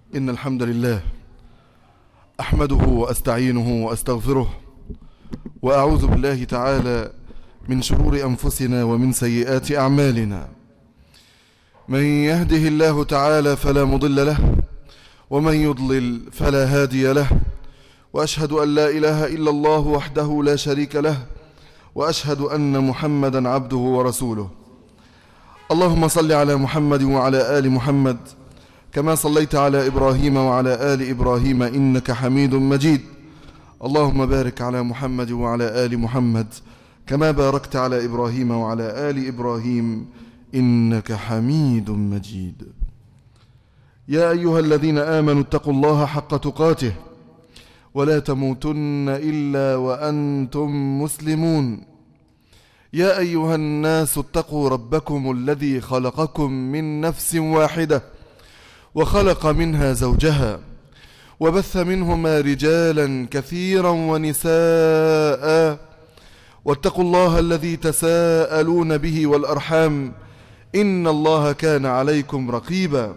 إن الحمد لله أحمده وأستعينه وأستغفره وأعوذ بالله تعالى من شرور أنفسنا ومن سيئات أعمالنا من يهده الله تعالى فلا مضل له ومن يضلل فلا هادي له وأشهد أن لا إله إلا الله وحده لا شريك له وأشهد أن محمدا عبده ورسوله اللهم صل على محمد وعلى آل محمد كما صليت على إبراهيم وعلى آل إبراهيم إنك حميد مجيد اللهم بارك على محمد وعلى آل محمد كما باركت على إبراهيم وعلى آل إبراهيم إنك حميد مجيد يا أيها الذين آمنوا اتقوا الله حق تقاته ولا تموتن إلا وأنتم مسلمون يا أيها الناس اتقوا ربكم الذي خلقكم من نفس واحدة وخلق منها زوجها وبث منهما رجالا كثيرا ونساء واتقوا الله الذي تساءلون به والأرحام إن الله كان عليكم رقيبا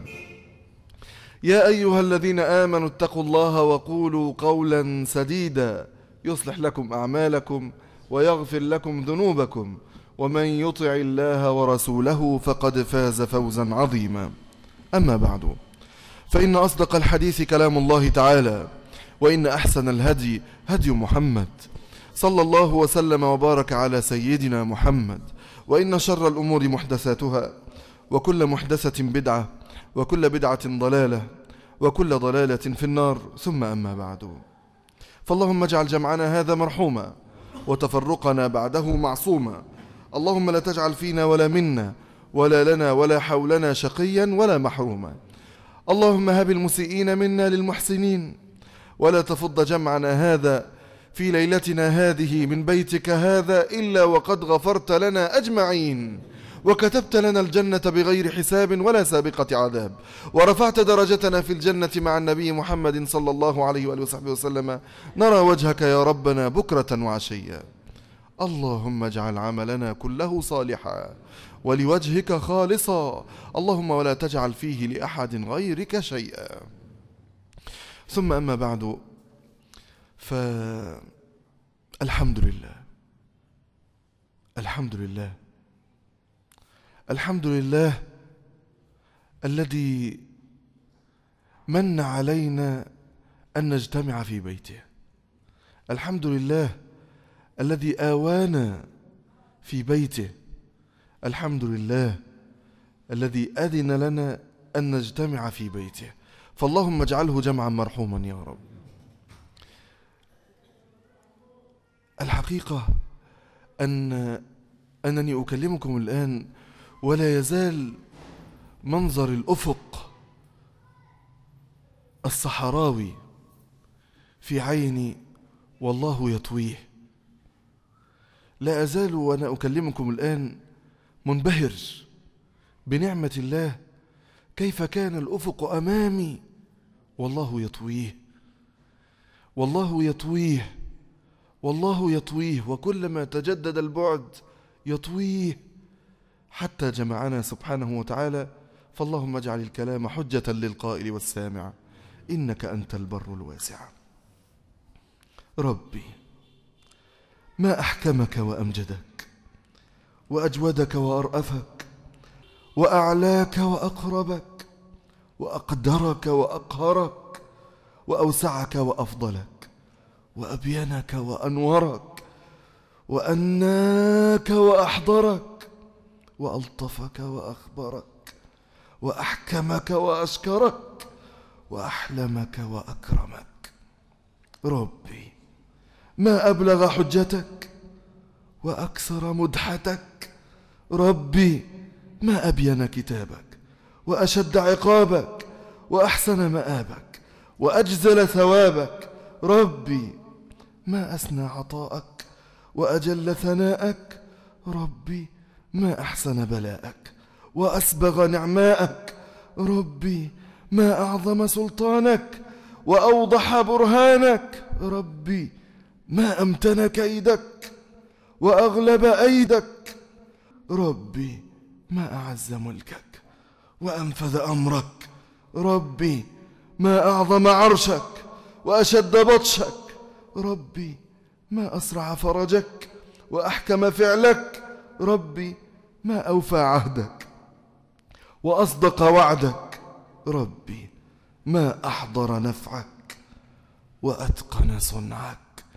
يا أيها الذين آمنوا اتقوا الله وقولوا قولا سديدا يصلح لكم أعمالكم ويغفر لكم ذنوبكم ومن يطع الله ورسوله فقد فاز فوزا عظيما أما بعد فإن أصدق الحديث كلام الله تعالى وإن أحسن الهدي هدي محمد صلى الله وسلم وبارك على سيدنا محمد وإن شر الأمور محدثاتها وكل محدثة بدعة وكل بدعة ضلالة وكل ضلالة في النار ثم أما بعد فاللهم اجعل جمعنا هذا مرحوما وتفرقنا بعده معصوما اللهم لا تجعل فينا ولا منا ولا لنا ولا حولنا شقيا ولا محروما اللهم هب المسيئين منا للمحسنين ولا تفض جمعنا هذا في ليلتنا هذه من بيتك هذا إلا وقد غفرت لنا أجمعين وكتبت لنا الجنة بغير حساب ولا سابقة عذاب ورفعت درجتنا في الجنة مع النبي محمد صلى الله عليه وآله وصحبه وسلم نرى وجهك يا ربنا بكرة وعشيا اللهم اجعل عملنا كله صالحا ولوجهك خالصا اللهم ولا تجعل فيه لأحد غيرك شيئا ثم أما بعد فالحمد لله الحمد لله الحمد لله الذي من علينا أن نجتمع في بيته الحمد لله الذي آوانا في بيته الحمد لله الذي أذن لنا أن نجتمع في بيته فاللهم اجعله جمعا مرحوما يا رب الحقيقة أن أنني أكلمكم الآن ولا يزال منظر الأفق الصحراوي في عيني والله يطويه لا أزال وأنا أكلمكم الآن منبهر بنعمة الله كيف كان الأفق أمامي والله يطويه والله يطويه والله يطويه وكلما تجدد البعد يطويه حتى جمعنا سبحانه وتعالى فاللهم اجعل الكلام حجة للقائل والسامع إنك أنت البر الواسع ربي ما أحكمك وأمجدك وأجودك وأرأفك وأعلاك وأقربك وأقدرك وأقهرك وأوسعك وأفضلك وأبينك وأنورك وأناك وأحضرك وألطفك وأخبرك وأحكمك وأشكرك وأحلمك وأكرمك ربي ما أبلغ حجتك وأكثر مدحتك ربي ما أبين كتابك وأشد عقابك وأحسن مآبك وأجزل ثوابك ربي ما أسنى عطاءك وأجل ثناءك ربي ما أحسن بلاءك وأسبغ نعماءك ربي ما أعظم سلطانك وأوضح برهانك ربي ما أمتن كيدك وأغلب أيدك ربي ما أعز ملكك وأنفذ أمرك ربي ما أعظم عرشك وأشد بطشك ربي ما أسرع فرجك وأحكم فعلك ربي ما أوفى عهدك وأصدق وعدك ربي ما أحضر نفعك وأتقن صنعك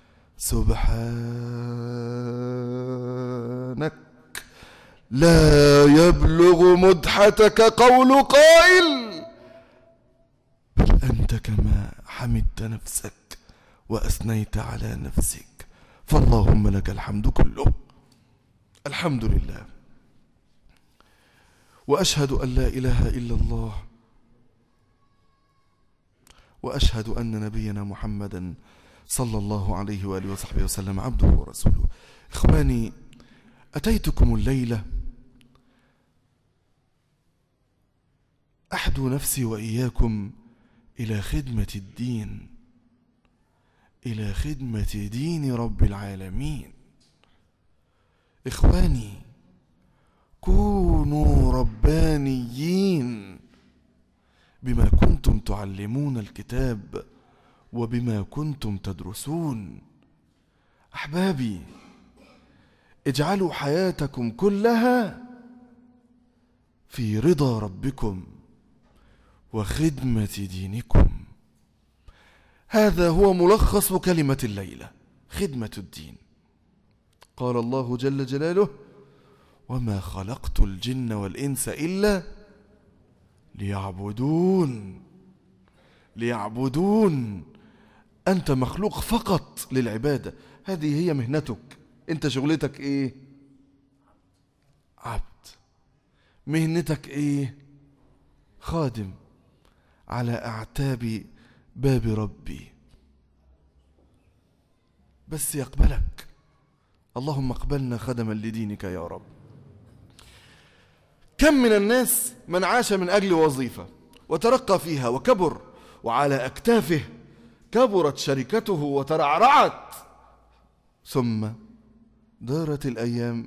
سبحانك لا يبلغ مدحتك قول قائل بل أنت كما حمدت نفسك وأثنيت على نفسك فاللهم لك الحمد كله الحمد لله وأشهد أن لا إله إلا الله وأشهد أن نبينا محمدا صلى الله عليه وآله وصحبه وسلم عبده ورسوله إخواني أتيتكم الليلة أحدو نفسي وإياكم إلى خدمة الدين إلى خدمة دين رب العالمين إخواني كونوا ربانيين بما كنتم تعلمون الكتاب وبما كنتم تدرسون أحبابي اجعلوا حياتكم كلها في رضا ربكم وخدمة دينكم هذا هو ملخص كلمة الليلة خدمة الدين قال الله جل جلاله وما خلقت الجن والإنس إلا ليعبدون ليعبدون أنت مخلوق فقط للعبادة هذه هي مهنتك أنت شغلتك إيه عبد مهنتك إيه خادم على أعتاب باب ربي بس يقبلك اللهم اقبلنا خدما لدينك يا رب كم من الناس من عاش من أجل وظيفة وترقى فيها وكبر وعلى أكتافه كبرت شركته وترعرعت ثم دارت الأيام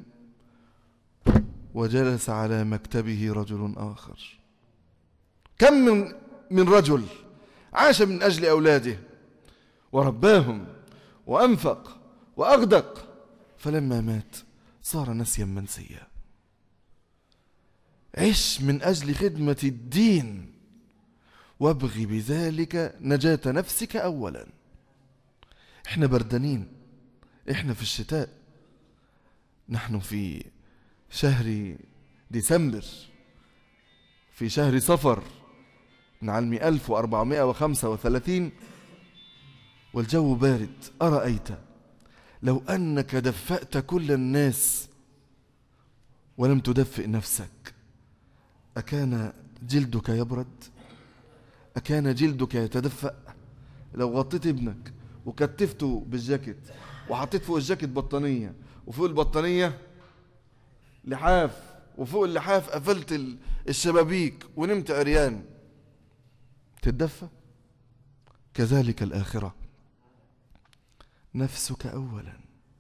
وجلس على مكتبه رجل آخر كم من من رجل عاش من أجل أولاده ورباهم وأنفق وأغدق فلما مات صار نسيا منسيا عش من أجل خدمة الدين وابغ بذلك نجاة نفسك أولا احنا بردانين احنا في الشتاء نحن في شهر ديسمبر في شهر صفر من عام 1435 والجو بارد أرأيت لو أنك دفأت كل الناس ولم تدفئ نفسك أكان جلدك يبرد أكان جلدك يتدفأ لو غطيت ابنك وكتفته بالجاكيت وحطيت فوق الجاكيت بطانية وفوق البطانية لحاف وفوق اللحاف قفلت الشبابيك ونمت عريان تتدفى كذلك الآخرة نفسك أولا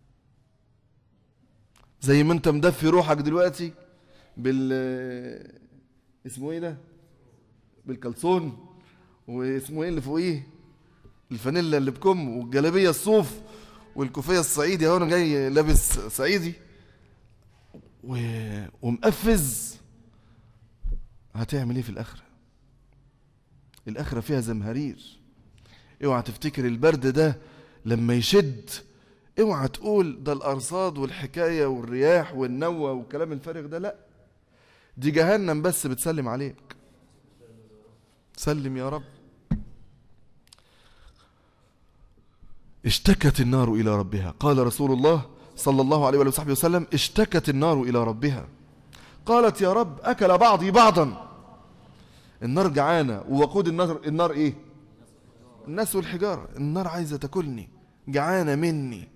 زي ما انت مدفي روحك دلوقتي بال اسمه ايه ده بالكلسون واسمه ايه اللي فوقيه الفانيلا اللي بكم والجلابيه الصوف والكوفيه الصعيدي اهو انا جاي لابس صعيدي و... ومقفز هتعمل ايه في الاخره الاخره فيها زمهرير اوعى تفتكر البرد ده لما يشد اوعى تقول ده الارصاد والحكايه والرياح والنوى والكلام الفارغ ده لا دي جهنم بس بتسلم عليك سلم يا رب اشتكت النار إلى ربها قال رسول الله صلى الله عليه وصحبه وسلم اشتكت النار إلى ربها قالت يا رب أكل بعضي بعضا النار جعانة ووقود النار, النار إيه الناس والحجارة النار عايزة تاكلني جعانة مني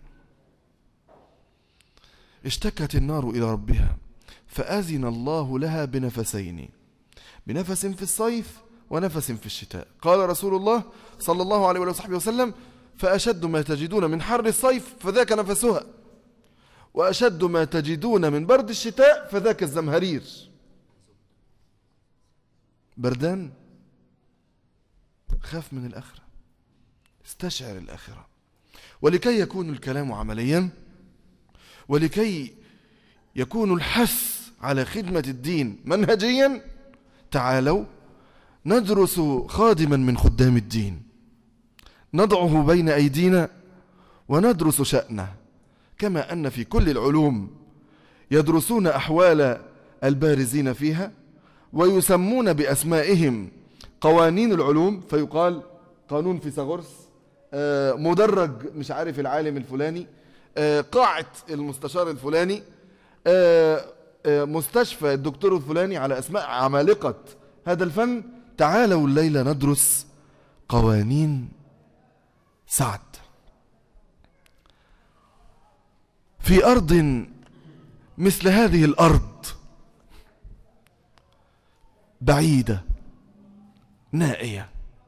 اشتكت النار إلى ربها فأذن الله لها بنفسين بنفس في الصيف ونفس في الشتاء قال رسول الله صلى الله عليه وصحبه وسلم فأشد ما تجدون من حر الصيف فذاك نفسها وأشد ما تجدون من برد الشتاء فذاك الزمهرير بردان خاف من الآخرة استشعر الآخرة ولكي يكون الكلام عمليا ولكي يكون الحث على خدمة الدين منهجيا تعالوا ندرس خادما من خدام الدين نضعه بين أيدينا وندرس شأنه كما أن في كل العلوم يدرسون أحوال البارزين فيها ويسمون بأسمائهم قوانين العلوم فيقال قانون فيثاغورس آه، مدرج مش عارف العالم الفلاني آه، قاعة المستشار الفلاني آه، مستشفى الدكتور الفلاني على أسماء عمالقة هذا الفن تعالوا الليلة ندرس قوانين سعد في أرض مثل هذه الأرض بعيدة نائية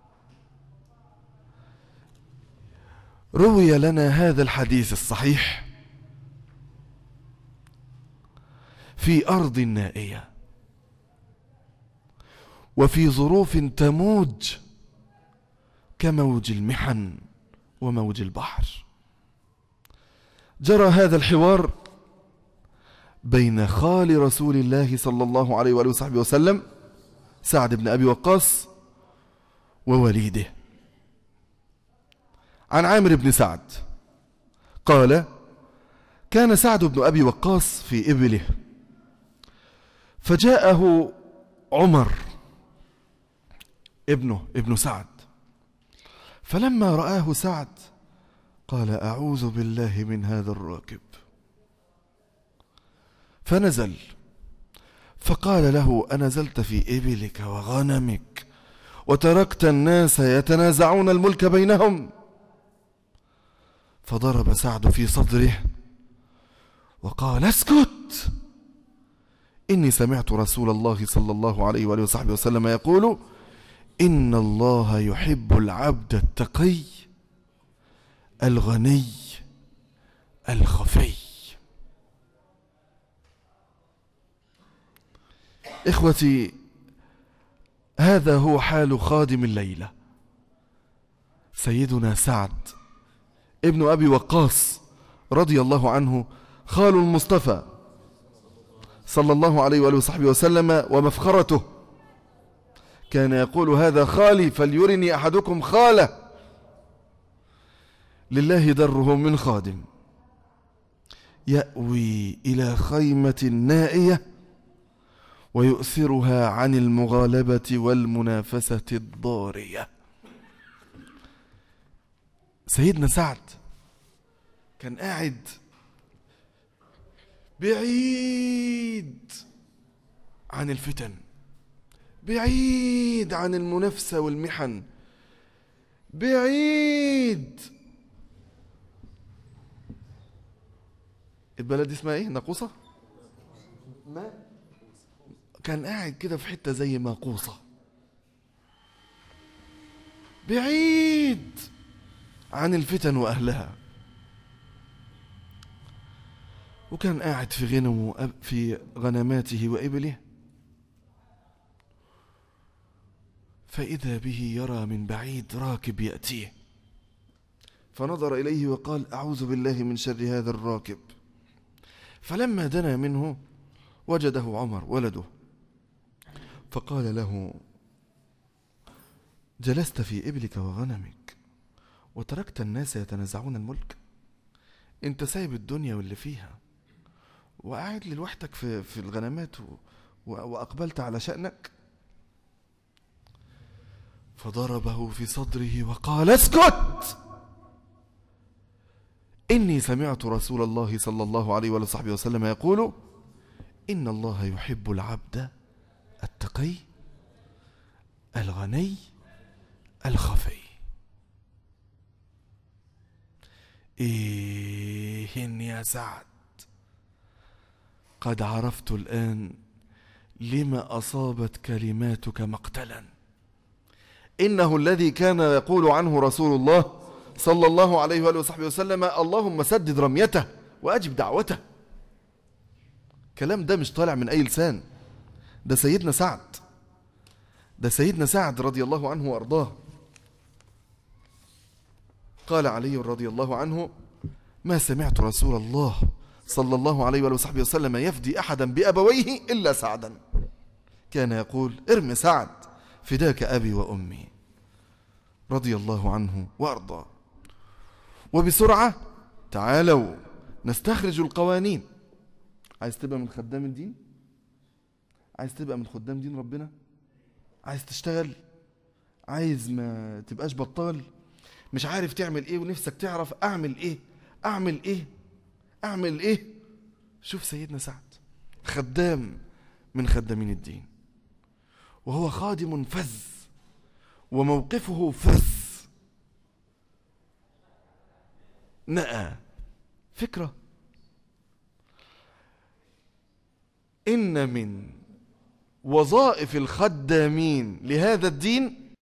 روي لنا هذا الحديث الصحيح في أرض نائية وفي ظروف تموج كموج المحن وموج البحر جرى هذا الحوار بين خال رسول الله صلى الله عليه وآله وصحبه وسلم سعد بن أبي وقاص ووليده عن عامر بن سعد قال كان سعد بن أبي وقاص في إبله فجاءه عمر ابنه ابن سعد فلما رآه سعد قال أعوذ بالله من هذا الراكب فنزل فقال له أنزلت في إبلك وغنمك وتركت الناس يتنازعون الملك بينهم فضرب سعد في صدره وقال اسكت إني سمعت رسول الله صلى الله عليه وآله وصحبه وسلم يقول إن الله يحب العبد التقي الغني الخفي إخوتي هذا هو حال خادم الليلة سيدنا سعد ابن أبي وقاص رضي الله عنه خال المصطفى صلى الله عليه وآله وصحبه وسلم ومفخرته كان يقول هذا خالي فليرني أحدكم خاله لله دره من خادم يأوي إلى خيمة نائية ويؤثرها عن المغالبة والمنافسة الضارية سيدنا سعد كان قاعد بعيد عن الفتن بعيد عن المنافسة والمحن بعيد البلد دي اسمها ايه ناقوسة ما كان قاعد كده في حتة زي ماقوسة بعيد عن الفتن وأهلها وكان قاعد في غنمه في غنماته وإبله فإذا به يرى من بعيد راكب يأتيه فنظر إليه وقال أعوذ بالله من شر هذا الراكب فلما دنا منه وجده عمر ولده فقال له جلست في إبلك وغنمك وتركت الناس يتنازعون الملك انت سايب الدنيا واللي فيها وقاعد لوحدك في, في الغنمات وأقبلت على شأنك فضربه في صدره وقال اسكت إني سمعت رسول الله صلى الله عليه وصحبه وسلم يقول إن الله يحب العبد التقي الغني الخفي إيه يا سعد قد عرفت الآن لما أصابت كلماتك مقتلا إنه الذي كان يقول عنه رسول الله صلى الله عليه وآله وصحبه وسلم اللهم سدد رميته وأجب دعوته كلام ده مش طالع من أي لسان ده سيدنا سعد ده سيدنا سعد رضي الله عنه وأرضاه قال علي رضي الله عنه ما سمعت رسول الله صلى الله عليه وآله وصحبه وسلم يفدي أحدا بأبويه إلا سعدا كان يقول ارم سعد فداك أبي وأمي رضي الله عنه وأرضاه وبسرعة تعالوا نستخرج القوانين عايز تبقى من خدام الدين عايز تبقى من خدام دين ربنا عايز تشتغل عايز ما تبقاش بطال مش عارف تعمل ايه ونفسك تعرف اعمل ايه اعمل ايه اعمل ايه شوف سيدنا سعد خدام من خدامين الدين وهو خادم فز وموقفه فز نأى فكرة إن من وظائف الخدامين لهذا الدين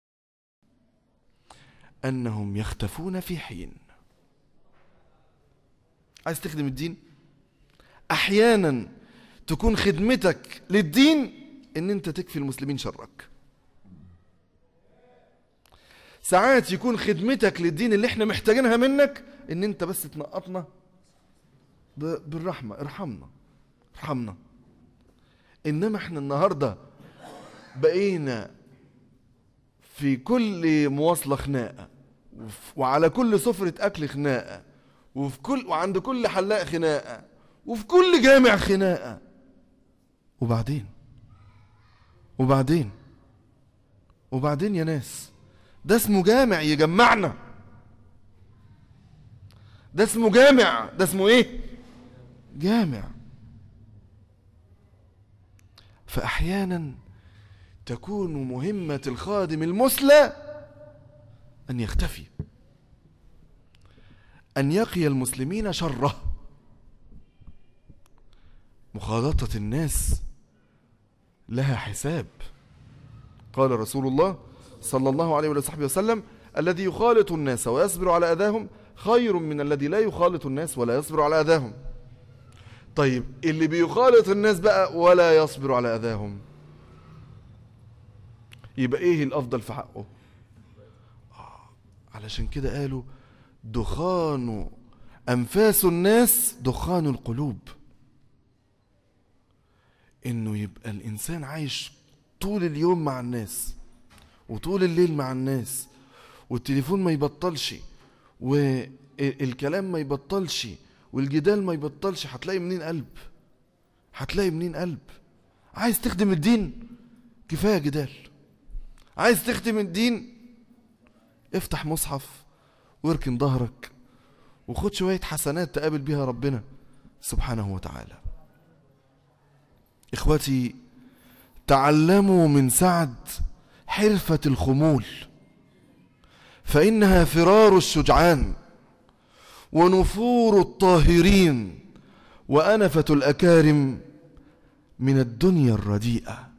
أنهم يختفون في حين عايز تخدم الدين أحيانا تكون خدمتك للدين ان انت تكفي المسلمين شرك ساعات يكون خدمتك للدين اللي احنا محتاجينها منك ان انت بس تنقطنا ب- بالرحمة ارحمنا ارحمنا انما احنا النهاردة بقينا في كل مواصلة خناقة وف- وعلى كل سفرة اكل خناقة وفي كل وعند كل حلاق خناقة وفي كل جامع خناقة وبعدين وبعدين وبعدين يا ناس ده اسمه جامع يجمعنا ده اسمه جامع ده اسمه ايه جامع فاحيانا تكون مهمه الخادم المثلى ان يختفي ان يقي المسلمين شره مخالطه الناس لها حساب قال رسول الله صلى الله عليه وصحبه وسلم الذي يخالط الناس ويصبر على أذاهم خير من الذي لا يخالط الناس ولا يصبر على أذاهم طيب اللي بيخالط الناس بقى ولا يصبر على أذاهم يبقى ايه الأفضل في حقه آه، علشان كده قالوا دخان أنفاس الناس دخان القلوب انه يبقى الانسان عايش طول اليوم مع الناس وطول الليل مع الناس والتليفون ما يبطلش والكلام ما يبطلش والجدال ما يبطلش هتلاقي منين قلب هتلاقي منين قلب عايز تخدم الدين كفايه جدال عايز تخدم الدين افتح مصحف واركن ظهرك وخد شويه حسنات تقابل بيها ربنا سبحانه وتعالى إخوتي تعلموا من سعد حرفة الخمول فإنها فرار الشجعان ونفور الطاهرين وأنفة الأكارم من الدنيا الرديئة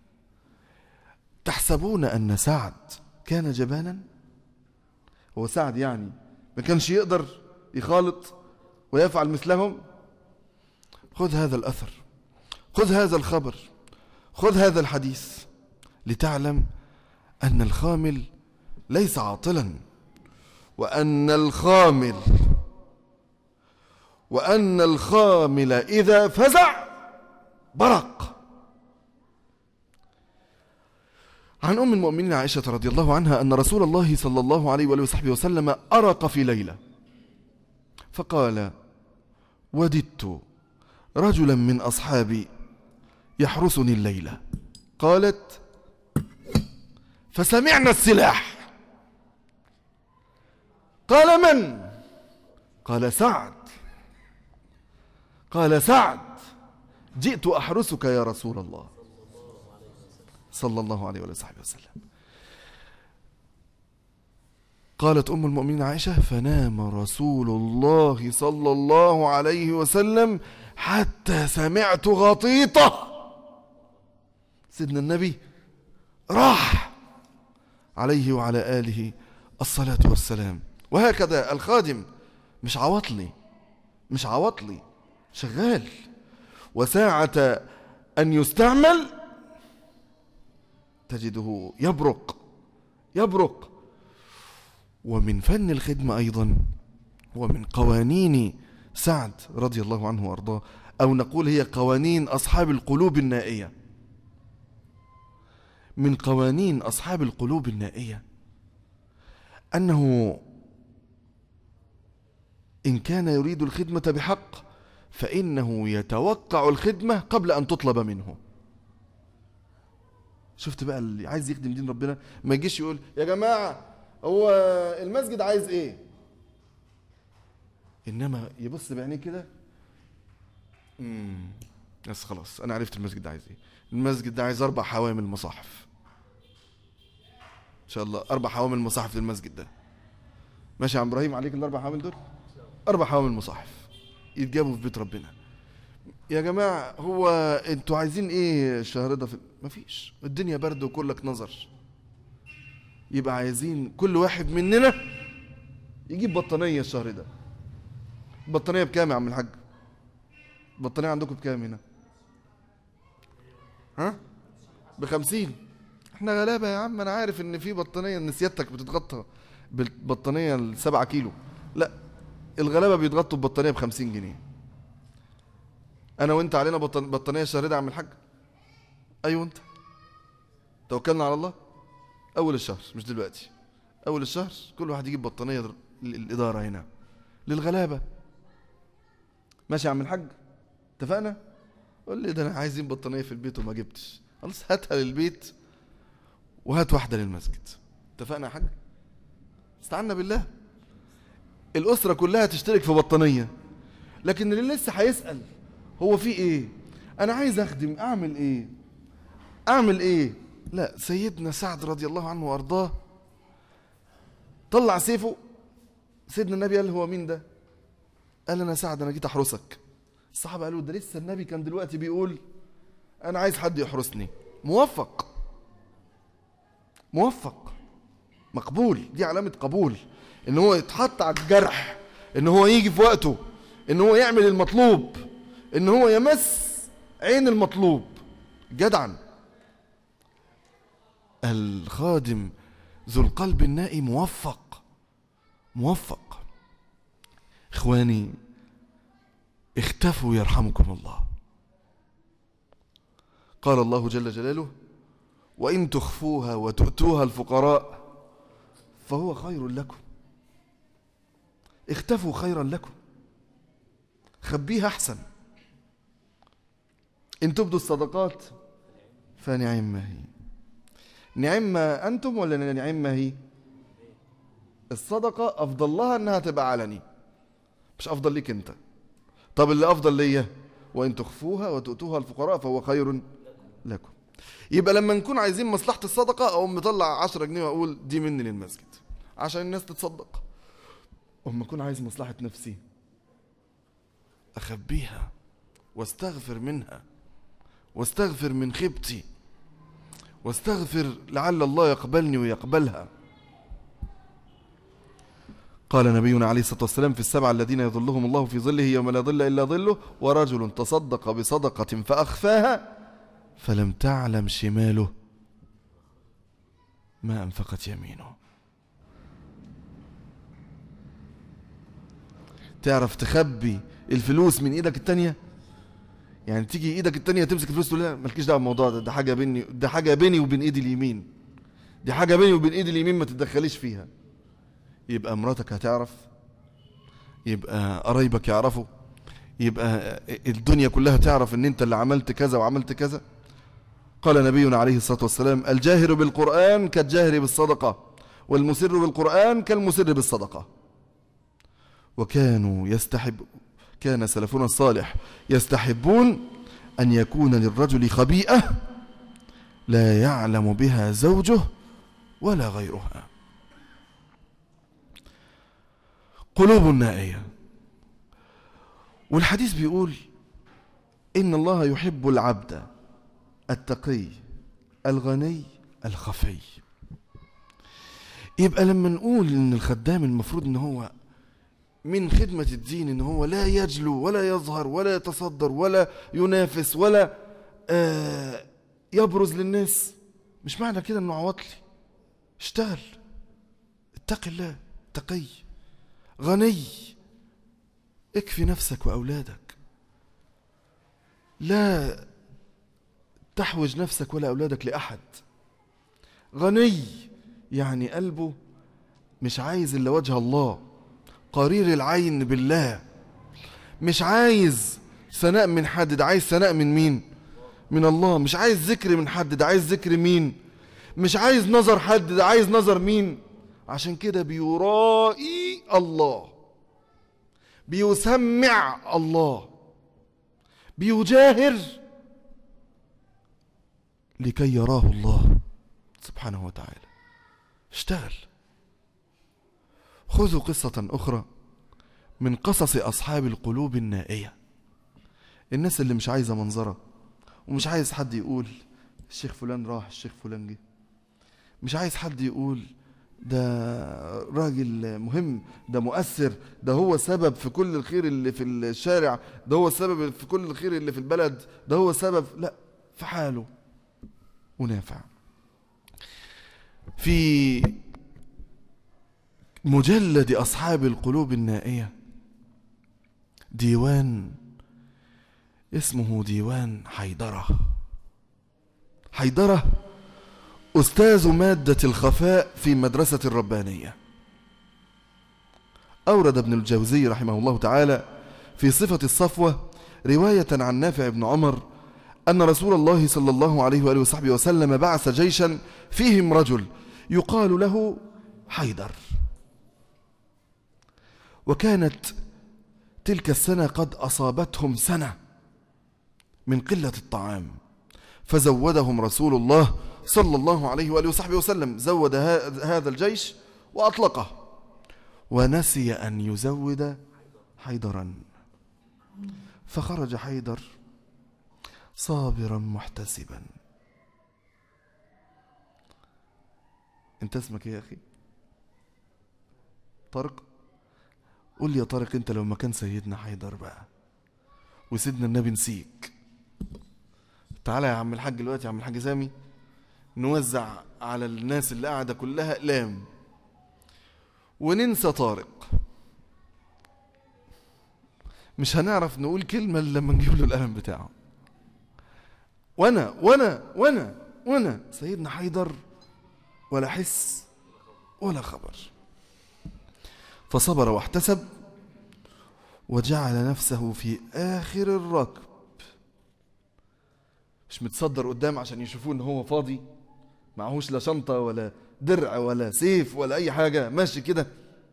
تحسبون أن سعد كان جبانا هو سعد يعني ما كانش يقدر يخالط ويفعل مثلهم خذ هذا الأثر خذ هذا الخبر خذ هذا الحديث لتعلم أن الخامل ليس عاطلا وأن الخامل وأن الخامل إذا فزع برق عن أم المؤمنين عائشة رضي الله عنها أن رسول الله صلى الله عليه وآله وصحبه وسلم أرق في ليلة فقال وددت رجلا من أصحابي يحرسني الليلة قالت فسمعنا السلاح قال من قال سعد قال سعد جئت أحرسك يا رسول الله صلى الله عليه وآله وصحبه وسلم قالت أم المؤمنين عائشة فنام رسول الله صلى الله عليه وسلم حتى سمعت غطيطة سيدنا النبي راح عليه وعلى آله الصلاة والسلام وهكذا الخادم مش عواطلي مش عواطلي شغال وساعة أن يستعمل تجده يبرق يبرق ومن فن الخدمة أيضا ومن قوانين سعد رضي الله عنه وأرضاه أو نقول هي قوانين أصحاب القلوب النائية من قوانين أصحاب القلوب النائية أنه إن كان يريد الخدمة بحق فإنه يتوقع الخدمة قبل أن تطلب منه شفت بقى اللي عايز يخدم دين ربنا ما يجيش يقول يا جماعة هو المسجد عايز ايه انما يبص بعينيه كده امم بس خلاص انا عرفت المسجد ده عايز ايه المسجد ده عايز اربع حوامل مصاحف ان شاء الله اربع حوامل مصاحف للمسجد ده ماشي يا عم ابراهيم عليك الاربع حوامل دول اربع حوامل مصاحف يتجابوا في بيت ربنا يا جماعة هو انتوا عايزين ايه الشهر ده في مفيش الدنيا برد وكلك نظر يبقى عايزين كل واحد مننا يجيب بطانية الشهر ده بطانية بكام يا عم الحاج بطانية عندكم بكام هنا ها بخمسين احنا غلابة يا عم انا عارف ان في بطانية ان سيادتك بتتغطى بالبطانية السبعة كيلو لا الغلابة بيتغطوا ببطانية بخمسين جنيه انا وانت علينا بطن- بطانية الشهر ده يا عم الحاج ايوه انت توكلنا على الله اول الشهر مش دلوقتي اول الشهر كل واحد يجيب بطانيه در- للاداره هنا للغلابه ماشي يا عم الحاج اتفقنا قول لي ده انا عايزين بطانيه في البيت وما جبتش خلاص هاتها للبيت وهات واحده للمسجد اتفقنا يا حاج استعنا بالله الاسره كلها تشترك في بطانيه لكن اللي لسه هيسال هو في ايه انا عايز اخدم اعمل ايه اعمل ايه لا سيدنا سعد رضي الله عنه وارضاه طلع سيفه سيدنا النبي قال هو مين ده قال انا سعد انا جيت احرسك الصحابه قالوا ده لسه النبي كان دلوقتي بيقول انا عايز حد يحرسني موفق موفق مقبول دي علامه قبول ان هو يتحط على الجرح ان هو يجي في وقته ان هو يعمل المطلوب ان هو يمس عين المطلوب جدعا الخادم ذو القلب النائي موفق موفق اخواني اختفوا يرحمكم الله قال الله جل جلاله وان تخفوها وتؤتوها الفقراء فهو خير لكم اختفوا خيرا لكم خبيها احسن ان تبدوا الصدقات فنعم هي نعم أنتم ولا نعم هي الصدقة أفضل لها أنها تبقى علني مش أفضل ليك أنت طب اللي أفضل ليا وإن تخفوها وتؤتوها الفقراء فهو خير لكم يبقى لما نكون عايزين مصلحة الصدقة أقوم مطلع 10 جنيه وأقول دي مني للمسجد عشان الناس تتصدق أما أكون عايز مصلحة نفسي أخبيها واستغفر منها واستغفر من خيبتي واستغفر لعل الله يقبلني ويقبلها قال نبينا عليه الصلاة والسلام في السبعة الذين يظلهم الله في ظله يوم لا ظل إلا ظله ورجل تصدق بصدقة فأخفاها فلم تعلم شماله ما أنفقت يمينه تعرف تخبي الفلوس من إيدك التانية يعني تيجي ايدك التانية تمسك الفلوس تقول لا مالكيش دعوه بالموضوع ده ده حاجه بيني ده حاجه بيني وبين ايدي اليمين دي حاجه بيني وبين ايدي اليمين ما تتدخليش فيها يبقى مراتك هتعرف يبقى قرايبك يعرفوا يبقى الدنيا كلها تعرف ان انت اللي عملت كذا وعملت كذا قال نبينا عليه الصلاه والسلام الجاهر بالقران كالجاهر بالصدقه والمسر بالقران كالمسر بالصدقه وكانوا يستحب كان سلفنا الصالح يستحبون أن يكون للرجل خبيئة لا يعلم بها زوجه ولا غيرها قلوب نائية والحديث بيقول إن الله يحب العبد التقي الغني الخفي يبقى لما نقول إن الخدام المفروض إن هو من خدمة الدين ان هو لا يجلو ولا يظهر ولا يتصدر ولا ينافس ولا آه يبرز للناس مش معنى كده انه عواطلي اشتغل اتق الله تقي غني اكفي نفسك وأولادك لا تحوج نفسك ولا أولادك لأحد غني يعني قلبه مش عايز إلا وجه الله قرير العين بالله مش عايز ثناء من حد ده عايز ثناء من مين من الله مش عايز ذكر من حد ده عايز ذكر مين مش عايز نظر حد ده عايز نظر مين عشان كده بيرائي الله بيسمع الله بيجاهر لكي يراه الله سبحانه وتعالى اشتغل خذوا قصة أخرى من قصص أصحاب القلوب النائية الناس اللي مش عايزة منظرة ومش عايز حد يقول الشيخ فلان راح الشيخ فلان جه مش عايز حد يقول ده راجل مهم ده مؤثر ده هو سبب في كل الخير اللي في الشارع ده هو سبب في كل الخير اللي في البلد ده هو سبب لا في حاله ونافع في مجلد أصحاب القلوب النائية ديوان اسمه ديوان حيدرة حيدرة أستاذ مادة الخفاء في مدرسة الربانية أورد ابن الجوزي رحمه الله تعالى في صفة الصفوة رواية عن نافع بن عمر أن رسول الله صلى الله عليه وآله وصحبه وسلم بعث جيشا فيهم رجل يقال له حيدر وكانت تلك السنة قد أصابتهم سنة من قلة الطعام فزودهم رسول الله صلى الله عليه وآله وصحبه وسلم زود هذا الجيش وأطلقه ونسي أن يزود حيدرا فخرج حيدر صابرا محتسبا انت اسمك ايه يا اخي طارق قول لي يا طارق انت لو مكان سيدنا حيدر بقى وسيدنا النبي نسيك تعالى يا عم الحاج دلوقتي يا عم الحاج سامي نوزع على الناس اللي قاعده كلها اقلام وننسى طارق مش هنعرف نقول كلمة إلا لما نجيب له القلم بتاعه وأنا وأنا وأنا وأنا سيدنا حيدر ولا حس ولا خبر فصبر واحتسب وجعل نفسه في آخر الركب مش متصدر قدام عشان يشوفوه ان هو فاضي معهوش لا شنطة ولا درع ولا سيف ولا أي حاجة ماشي كده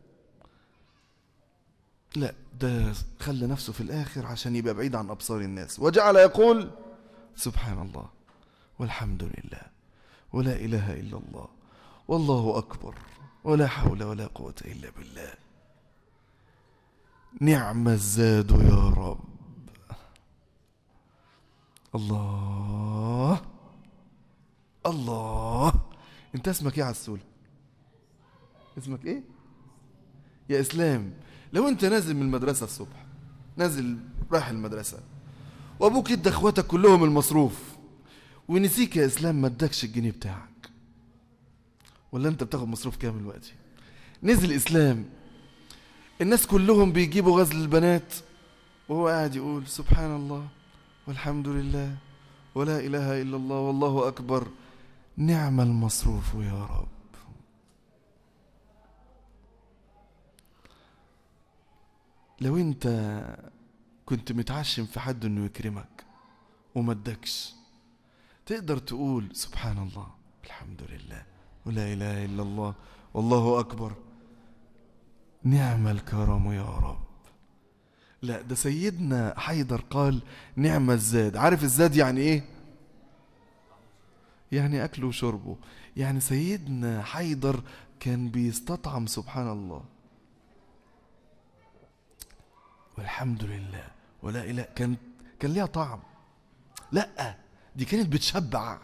لا ده خلى نفسه في الآخر عشان يبقى بعيد عن أبصار الناس وجعل يقول سبحان الله والحمد لله ولا إله إلا الله والله أكبر ولا حول ولا قوة إلا بالله نعم الزاد يا رب الله الله انت اسمك ايه عسول اسمك ايه يا اسلام لو انت نازل من المدرسة الصبح نازل رايح المدرسة وابوك ادى اخواتك كلهم المصروف ونسيك يا اسلام ما ادكش الجنيه بتاعك ولا انت بتاخد مصروف كام دلوقتي نزل اسلام الناس كلهم بيجيبوا غزل البنات وهو قاعد يقول سبحان الله والحمد لله ولا اله الا الله والله اكبر نعم المصروف يا رب لو انت كنت متعشم في حد انه يكرمك وما ادكش تقدر تقول سبحان الله الحمد لله ولا اله الا الله والله اكبر نعم الكرم يا رب لا ده سيدنا حيدر قال نعم الزاد عارف الزاد يعني ايه يعني اكله وشربه يعني سيدنا حيدر كان بيستطعم سبحان الله والحمد لله ولا اله كان كان ليها طعم لا دي كانت بتشبع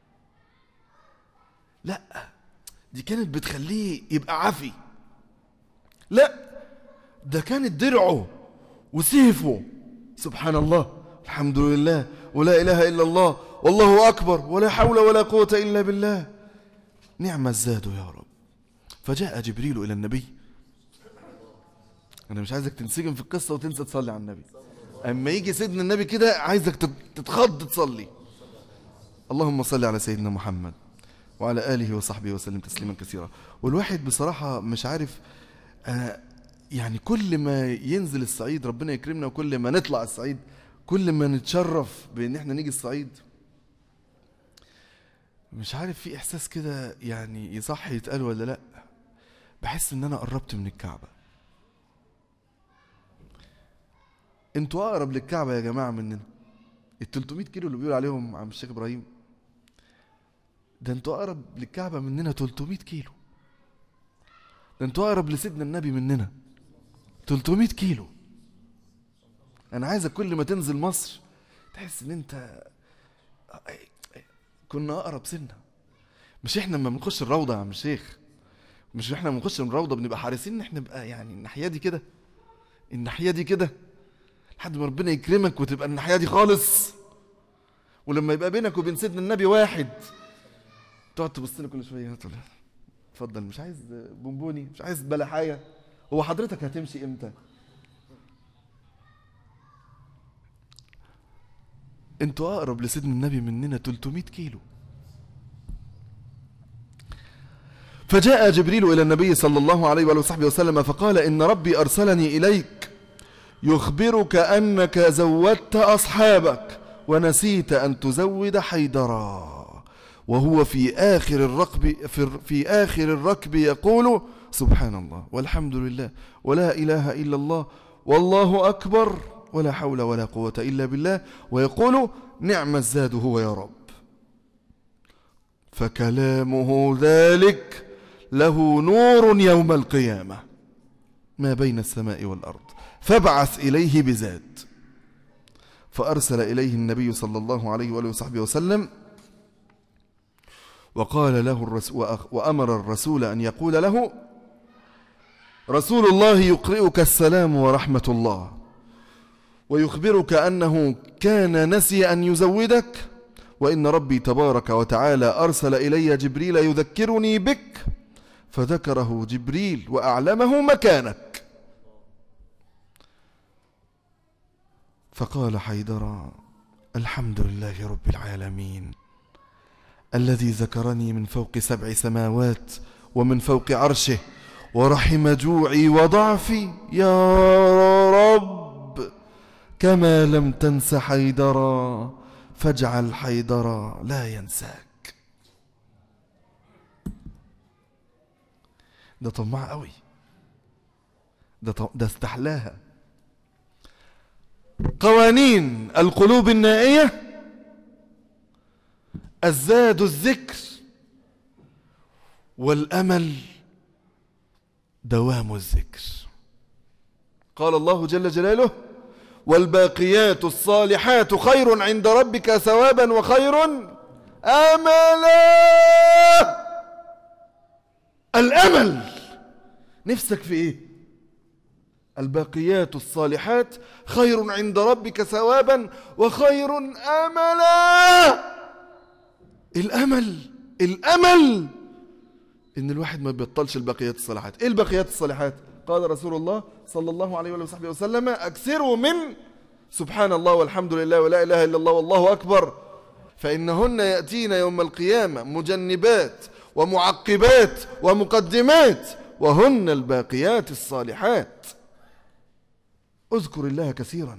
لا دي كانت بتخليه يبقى عافي لا ده كانت درعه وسيفه سبحان الله الحمد لله ولا اله الا الله والله اكبر ولا حول ولا قوه الا بالله نعم الزاد يا رب فجاء جبريل الى النبي انا مش عايزك تنسجم في القصه وتنسى تصلي على النبي اما يجي سيدنا النبي كده عايزك تت- تتخض تصلي اللهم صل على سيدنا محمد وعلى اله وصحبه وسلم تسليما كثيرا والواحد بصراحه مش عارف آه يعني كل ما ينزل الصعيد ربنا يكرمنا وكل ما نطلع الصعيد كل ما نتشرف بان احنا نيجي الصعيد مش عارف في احساس كده يعني يصح يتقال ولا لا بحس ان انا قربت من الكعبه انتوا اقرب للكعبه يا جماعه مننا ال 300 كيلو اللي بيقول عليهم عم الشيخ ابراهيم ده انتوا اقرب للكعبه مننا 300 كيلو ده انتوا اقرب لسيدنا النبي مننا 300 كيلو انا عايزك كل ما تنزل مصر تحس ان انت كنا اقرب سنه مش احنا لما بنخش الروضه يا عم الشيخ مش احنا لما بنخش الروضه بنبقى حريصين ان احنا نبقى يعني الناحيه دي كده الناحيه دي كده لحد ما ربنا يكرمك وتبقى الناحيه دي خالص ولما يبقى بينك وبين سيدنا النبي واحد تقعد تبص لي كل شويه تقول اتفضل مش عايز بونبوني مش عايز بلحايه هو حضرتك هتمشي امتى انتوا اقرب لسيدنا النبي مننا 300 كيلو فجاء جبريل الى النبي صلى الله عليه وآله وصحبه وسلم فقال ان ربي ارسلني اليك يخبرك انك زودت اصحابك ونسيت ان تزود حيدرا وهو في اخر الركب في, في اخر الركب يقول سبحان الله والحمد لله ولا اله الا الله والله اكبر ولا حول ولا قوه الا بالله ويقول نعم الزاد هو يا رب فكلامه ذلك له نور يوم القيامه ما بين السماء والارض فابعث اليه بزاد فارسل اليه النبي صلى الله عليه واله وصحبه وسلم وقال له الرسول وامر الرسول ان يقول له رسول الله يقرئك السلام ورحمه الله ويخبرك انه كان نسي ان يزودك وان ربي تبارك وتعالى ارسل الي جبريل يذكرني بك فذكره جبريل واعلمه مكانك فقال حيدر الحمد لله رب العالمين الذي ذكرني من فوق سبع سماوات ومن فوق عرشه ورحم جوعي وضعفي يا رب كما لم تنس حيدرا فاجعل حيدرا لا ينساك ده طماع قوي ده ط- ده استحلاها قوانين القلوب النائيه الزاد الذكر والامل دوام الذكر قال الله جل جلاله والباقيات الصالحات خير عند ربك ثوابا وخير املا الامل نفسك في ايه الباقيات الصالحات خير عند ربك ثوابا وخير املا الامل الامل ان الواحد ما بيبطلش الباقيات الصالحات ايه الباقيات الصالحات قال رسول الله صلى الله عليه وآله وصحبه وسلم اكثروا من سبحان الله والحمد لله ولا اله الا الله والله اكبر فانهن ياتين يوم القيامه مجنبات ومعقبات ومقدمات وهن الباقيات الصالحات اذكر الله كثيرا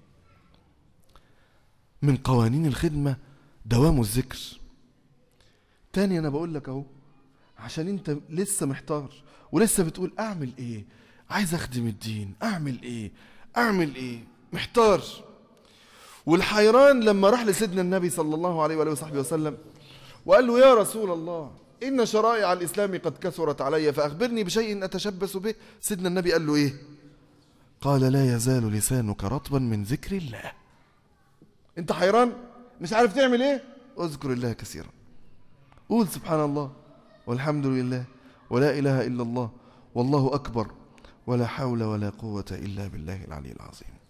من قوانين الخدمه دوام الذكر تاني انا بقول لك اهو عشان انت لسه محتار ولسه بتقول اعمل ايه عايز اخدم الدين اعمل ايه اعمل ايه محتار والحيران لما راح لسيدنا النبي صلى الله عليه وآله وصحبه وسلم وقال له يا رسول الله إن شرائع الإسلام قد كثرت علي فأخبرني بشيء أتشبث به سيدنا النبي قال له إيه قال لا يزال لسانك رطبا من ذكر الله أنت حيران مش عارف تعمل إيه اذكر الله كثيرا قول سبحان الله والحمد لله ولا إله إلا الله والله أكبر ولا حول ولا قوة إلا بالله العلي العظيم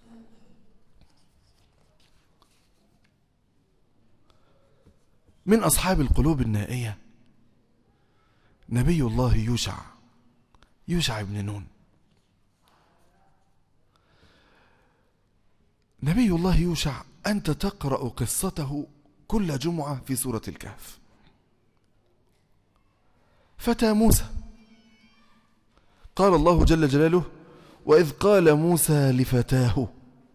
من أصحاب القلوب النائية نبي الله يوشع يوشع بن نون نبي الله يوشع أنت تقرأ قصته كل جمعة في سورة الكهف فتى موسى قال الله جل جلاله وإذ قال موسى لفتاه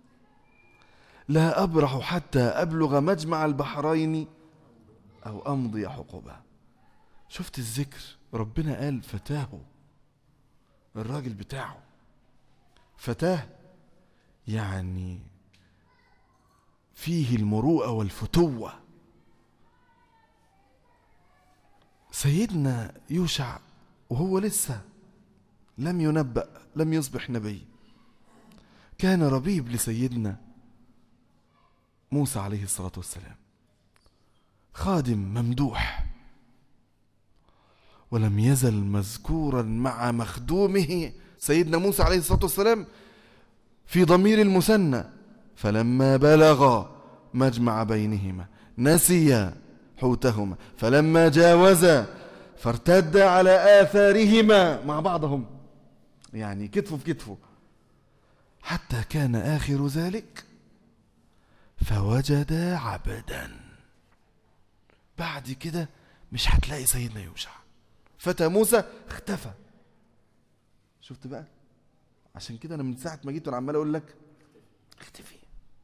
لا أبرح حتى أبلغ مجمع البحرين أو أمضي حقبا شفت الذكر ربنا قال فتاه الراجل بتاعه فتاه يعني فيه المروءة والفتوة سيدنا يوشع وهو لسه لم ينبأ لم يصبح نبي كان ربيب لسيدنا موسى عليه الصلاة والسلام خادم ممدوح ولم يزل مذكورا مع مخدومه سيدنا موسى عليه الصلاة والسلام في ضمير المثنى فلما بلغ مجمع بينهما نسيا حوتهما فلما جاوزا فارتد على آثارهما مع بعضهم يعني كتفه في كتفه حتى كان آخر ذلك فوجد عبدا بعد كده مش هتلاقي سيدنا يوشع فتى موسى اختفى شفت بقى عشان كده انا من ساعه ما جيت وانا عمال اقول لك اختفي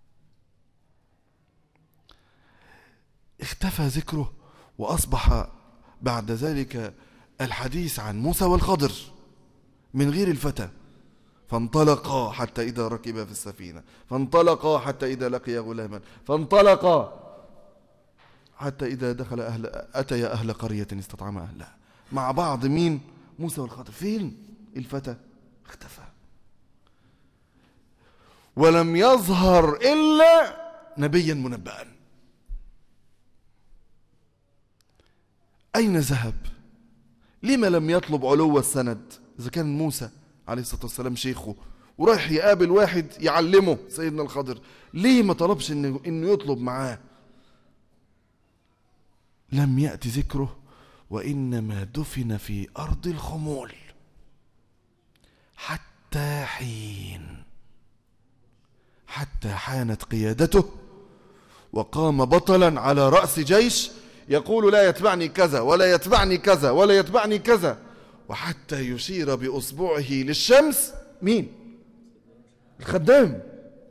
اختفى ذكره واصبح بعد ذلك الحديث عن موسى والخضر من غير الفتى فانطلقا حتى إذا ركبا في السفينة فانطلقا حتى إذا لقي غلاما فانطلقا حتى إذا دخل أهل أتيا أهل قرية استطعما أهلها مع بعض مين موسى والخضر فين الفتى اختفى ولم يظهر إلا نبيا منبأ أين ذهب لما لم يطلب علو السند إذا كان موسى عليه الصلاة والسلام شيخه ورايح يقابل واحد يعلمه سيدنا الخضر ليه ما طلبش إنه, إنه يطلب معاه لم يأتي ذكره وإنما دفن في أرض الخمول حتى حين حتى حانت قيادته وقام بطلا على رأس جيش يقول لا يتبعني كذا ولا يتبعني كذا ولا يتبعني كذا وحتى يشير بأصبعه للشمس مين الخدام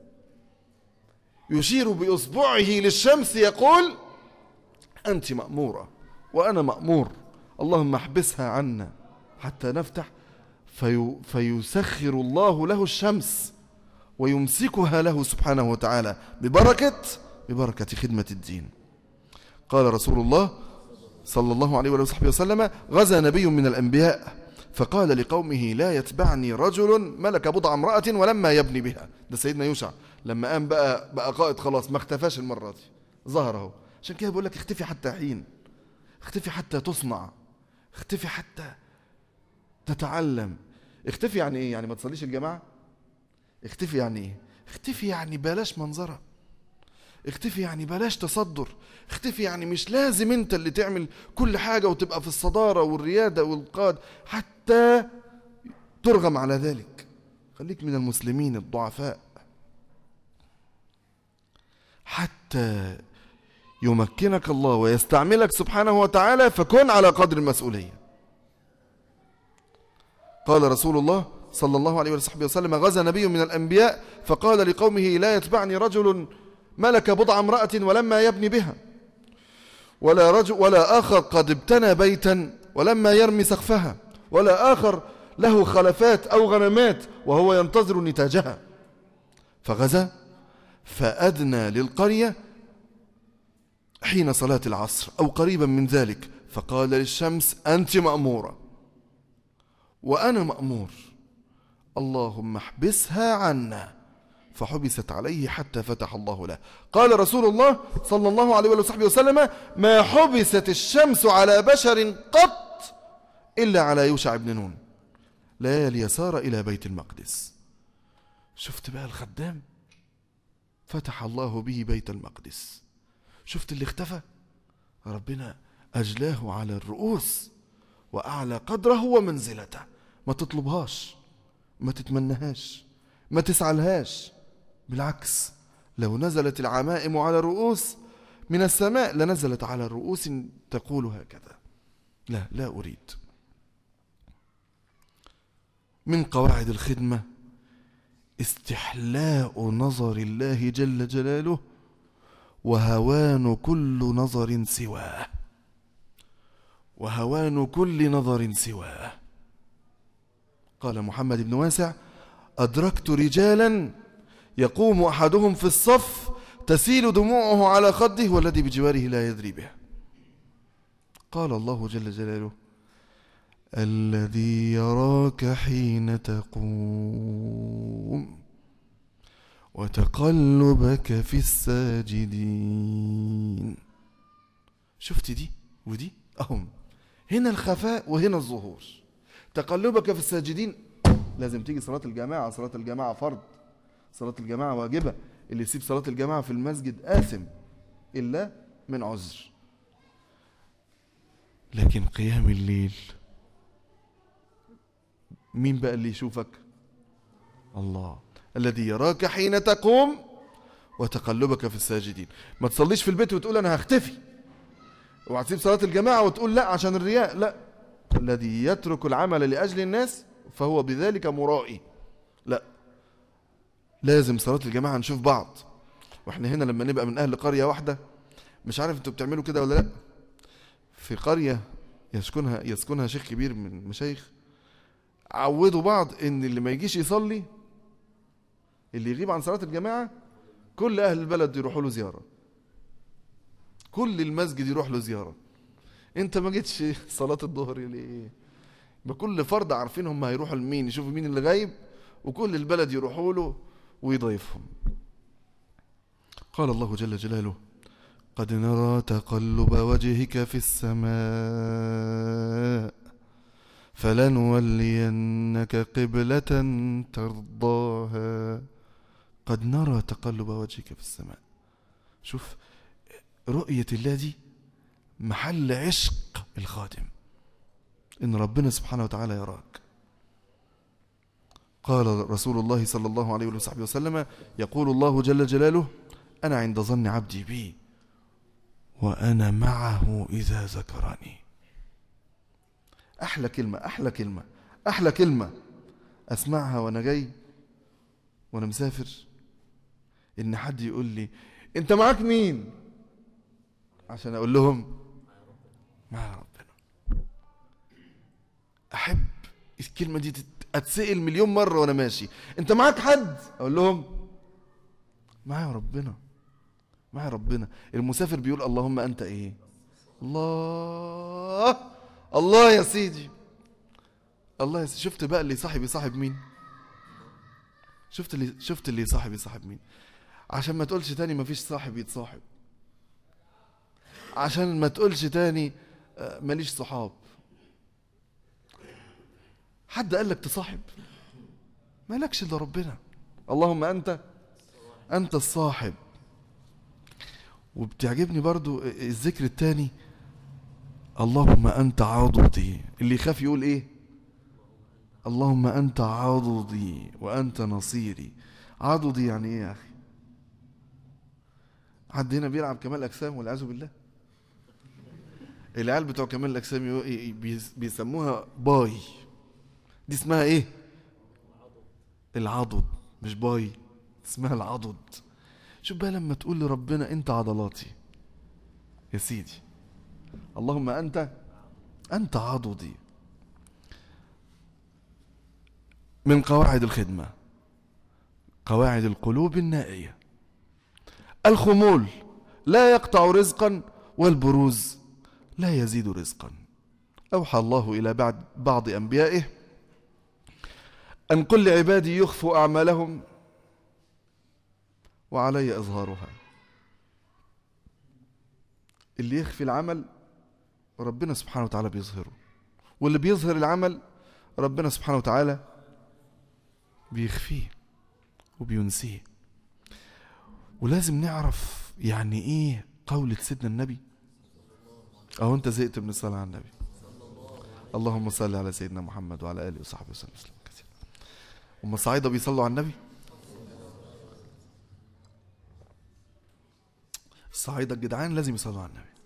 يشير بأصبعه للشمس يقول أنت مأمورة وأنا مأمور اللهم احبسها عنا حتى نفتح في فيسخر الله له الشمس ويمسكها له سبحانه وتعالى ببركة ببركة خدمة الدين قال رسول الله صلى الله عليه وصحبه وسلم غزا نبي من الأنبياء فقال لقومه لا يتبعني رجل ملك بضع امرأة ولما يبني بها ده سيدنا يوشع لما قام بقى بقى قائد خلاص ما اختفاش المرة دي ظهر اهو عشان كده بقول لك اختفي حتى حين اختفي حتى تصنع اختفي حتى تتعلم اختفي يعني ايه يعني ما تصليش الجماعة اختفي يعني ايه اختفي يعني بلاش منظره اختفي يعني بلاش تصدر اختفي يعني مش لازم انت اللي تعمل كل حاجة وتبقى في الصدارة والريادة والقاد حتى ترغم على ذلك خليك من المسلمين الضعفاء حتى يمكنك الله ويستعملك سبحانه وتعالى فكن على قدر المسؤولية قال رسول الله صلى الله عليه وصحبه وسلم غزا نبي من الأنبياء فقال لقومه لا يتبعني رجل ملك بضع امرأة ولما يبني بها ولا, رجل ولا آخر قد ابتنى بيتا ولما يرمي سقفها ولا آخر له خلفات أو غنمات وهو ينتظر نتاجها فغزا فأدنى للقرية حين صلاة العصر أو قريبا من ذلك فقال للشمس أنت مأمورة وأنا مأمور اللهم احبسها عنا فحبست عليه حتى فتح الله له قال رسول الله صلى الله عليه وصحبه وسلم ما حبست الشمس على بشر قط إلا على يوشع بن نون ليالي يسار إلى بيت المقدس شفت بقى الخدام فتح الله به بيت المقدس شفت اللي اختفى ربنا أجلاه على الرؤوس وأعلى قدره ومنزلته ما تطلبهاش ما تتمنهاش ما تسعلهاش بالعكس لو نزلت العمائم على الرؤوس من السماء لنزلت على الرؤوس تقول هكذا لا لا أريد من قواعد الخدمة استحلاء نظر الله جل جلاله وهوان كل نظر سواه وهوان كل نظر سواه قال محمد بن واسع أدركت رجالا يقوم أحدهم في الصف تسيل دموعه على خده والذي بجواره لا يدري به قال الله جل جلاله الذي يراك حين تقوم وتقلبك في الساجدين شفت دي ودي اهم هنا الخفاء وهنا الظهور تقلبك في الساجدين لازم تيجي صلاة الجماعة صلاة الجماعة فرض صلاة الجماعة واجبة اللي يسيب صلاة الجماعة في المسجد آثم إلا من عذر لكن قيام الليل مين بقى اللي يشوفك الله الذي يراك حين تقوم وتقلبك في الساجدين ما تصليش في البيت وتقول انا هختفي وهتسيب صلاة الجماعة وتقول لا عشان الرياء لا الذي يترك العمل لأجل الناس فهو بذلك مرائي لا لازم صلاة الجماعة نشوف بعض واحنا هنا لما نبقى من أهل قرية واحدة مش عارف انتوا بتعملوا كده ولا لا في قرية يسكنها يسكنها شيخ كبير من المشايخ عودوا بعض ان اللي ما يجيش يصلي اللي يغيب عن صلاة الجماعة كل أهل البلد يروحوا له زيارة كل المسجد يروح له زيارة انت ما جيتش صلاة الظهر ليه بكل فرد عارفين هم هيروحوا لمين يشوفوا مين اللي غايب وكل البلد يروحوا له ويضيفهم قال الله جل جلاله قد نرى تقلب وجهك في السماء فلنولينك قبلة ترضاها قد نرى تقلب وجهك في السماء شوف رؤية الله دي محل عشق الخادم إن ربنا سبحانه وتعالى يراك قال رسول الله صلى الله عليه وصحبه وسلم يقول الله جل جلاله أنا عند ظن عبدي بي وأنا معه إذا ذكرني أحلى كلمة أحلى كلمة أحلى كلمة أسمعها وأنا جاي وأنا مسافر إن حد يقول لي أنت معاك مين عشان أقول لهم مع ربنا أحب الكلمة دي أتسأل مليون مرة وأنا ماشي أنت معاك حد أقول لهم معايا ربنا معايا ربنا المسافر بيقول اللهم أنت إيه الله الله يا سيدي الله يا سيدي شفت بقى اللي صاحب يصاحب مين شفت اللي شفت اللي صاحب يصاحب مين عشان ما تقولش تاني ما فيش صاحب يتصاحب عشان ما تقولش تاني آه، ماليش صحاب حد قال لك تصاحب مالكش الا ربنا اللهم انت انت الصاحب وبتعجبني برضو الذكر التاني اللهم انت عضدي اللي يخاف يقول ايه اللهم انت عضدي وانت نصيري عضدي يعني ايه يا اخي حد هنا بيلعب كمال اجسام والعياذ بالله العيال بتوع كمال الاجسام يو- ي- بيس- بيسموها باي دي اسمها ايه العضد مش باي اسمها العضد شوف بقى لما تقول لربنا انت عضلاتي يا سيدي اللهم انت انت عضدي من قواعد الخدمه قواعد القلوب النائيه الخمول لا يقطع رزقا والبروز لا يزيد رزقا اوحى الله الى بعد بعض انبيائه ان قل لعبادي يخفوا اعمالهم وعلي اظهارها اللي يخفي العمل ربنا سبحانه وتعالى بيظهره واللي بيظهر العمل ربنا سبحانه وتعالى بيخفيه وبينسيه ولازم نعرف يعني ايه قولة سيدنا النبي او انت زهقت من الصلاة على النبي اللهم صل على سيدنا محمد وعلى اله وصحبه وسلم وسلم كثيرا هم الصعايدة بيصلوا على النبي الصعايدة الجدعان لازم يصلوا على النبي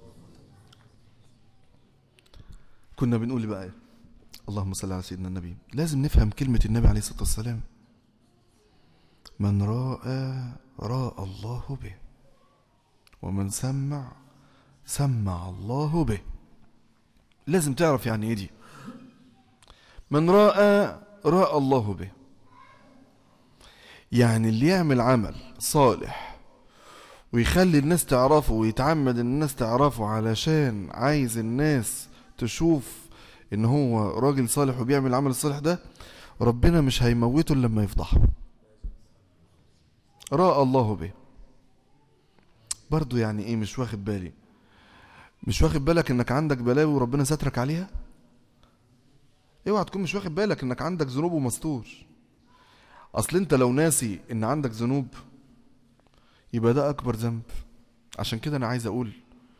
كنا بنقول بقى ايه اللهم صل على سيدنا النبي لازم نفهم كلمة النبي عليه الصلاة والسلام من راى راى الله به ومن سمع سمع الله به لازم تعرف يعني ايه دي من راى راى الله به يعني اللي يعمل عمل صالح ويخلي الناس تعرفه ويتعمد ان الناس تعرفه علشان عايز الناس تشوف ان هو راجل صالح وبيعمل العمل الصالح ده ربنا مش هيموته الا لما يفضحه راى الله به برضو يعني ايه مش واخد بالي مش واخد بالك انك عندك بلاوي وربنا سترك عليها اوعى تكون مش واخد بالك انك عندك ذنوب ومستور اصل انت لو ناسي ان عندك ذنوب يبقى ده اكبر ذنب عشان كده انا عايز اقول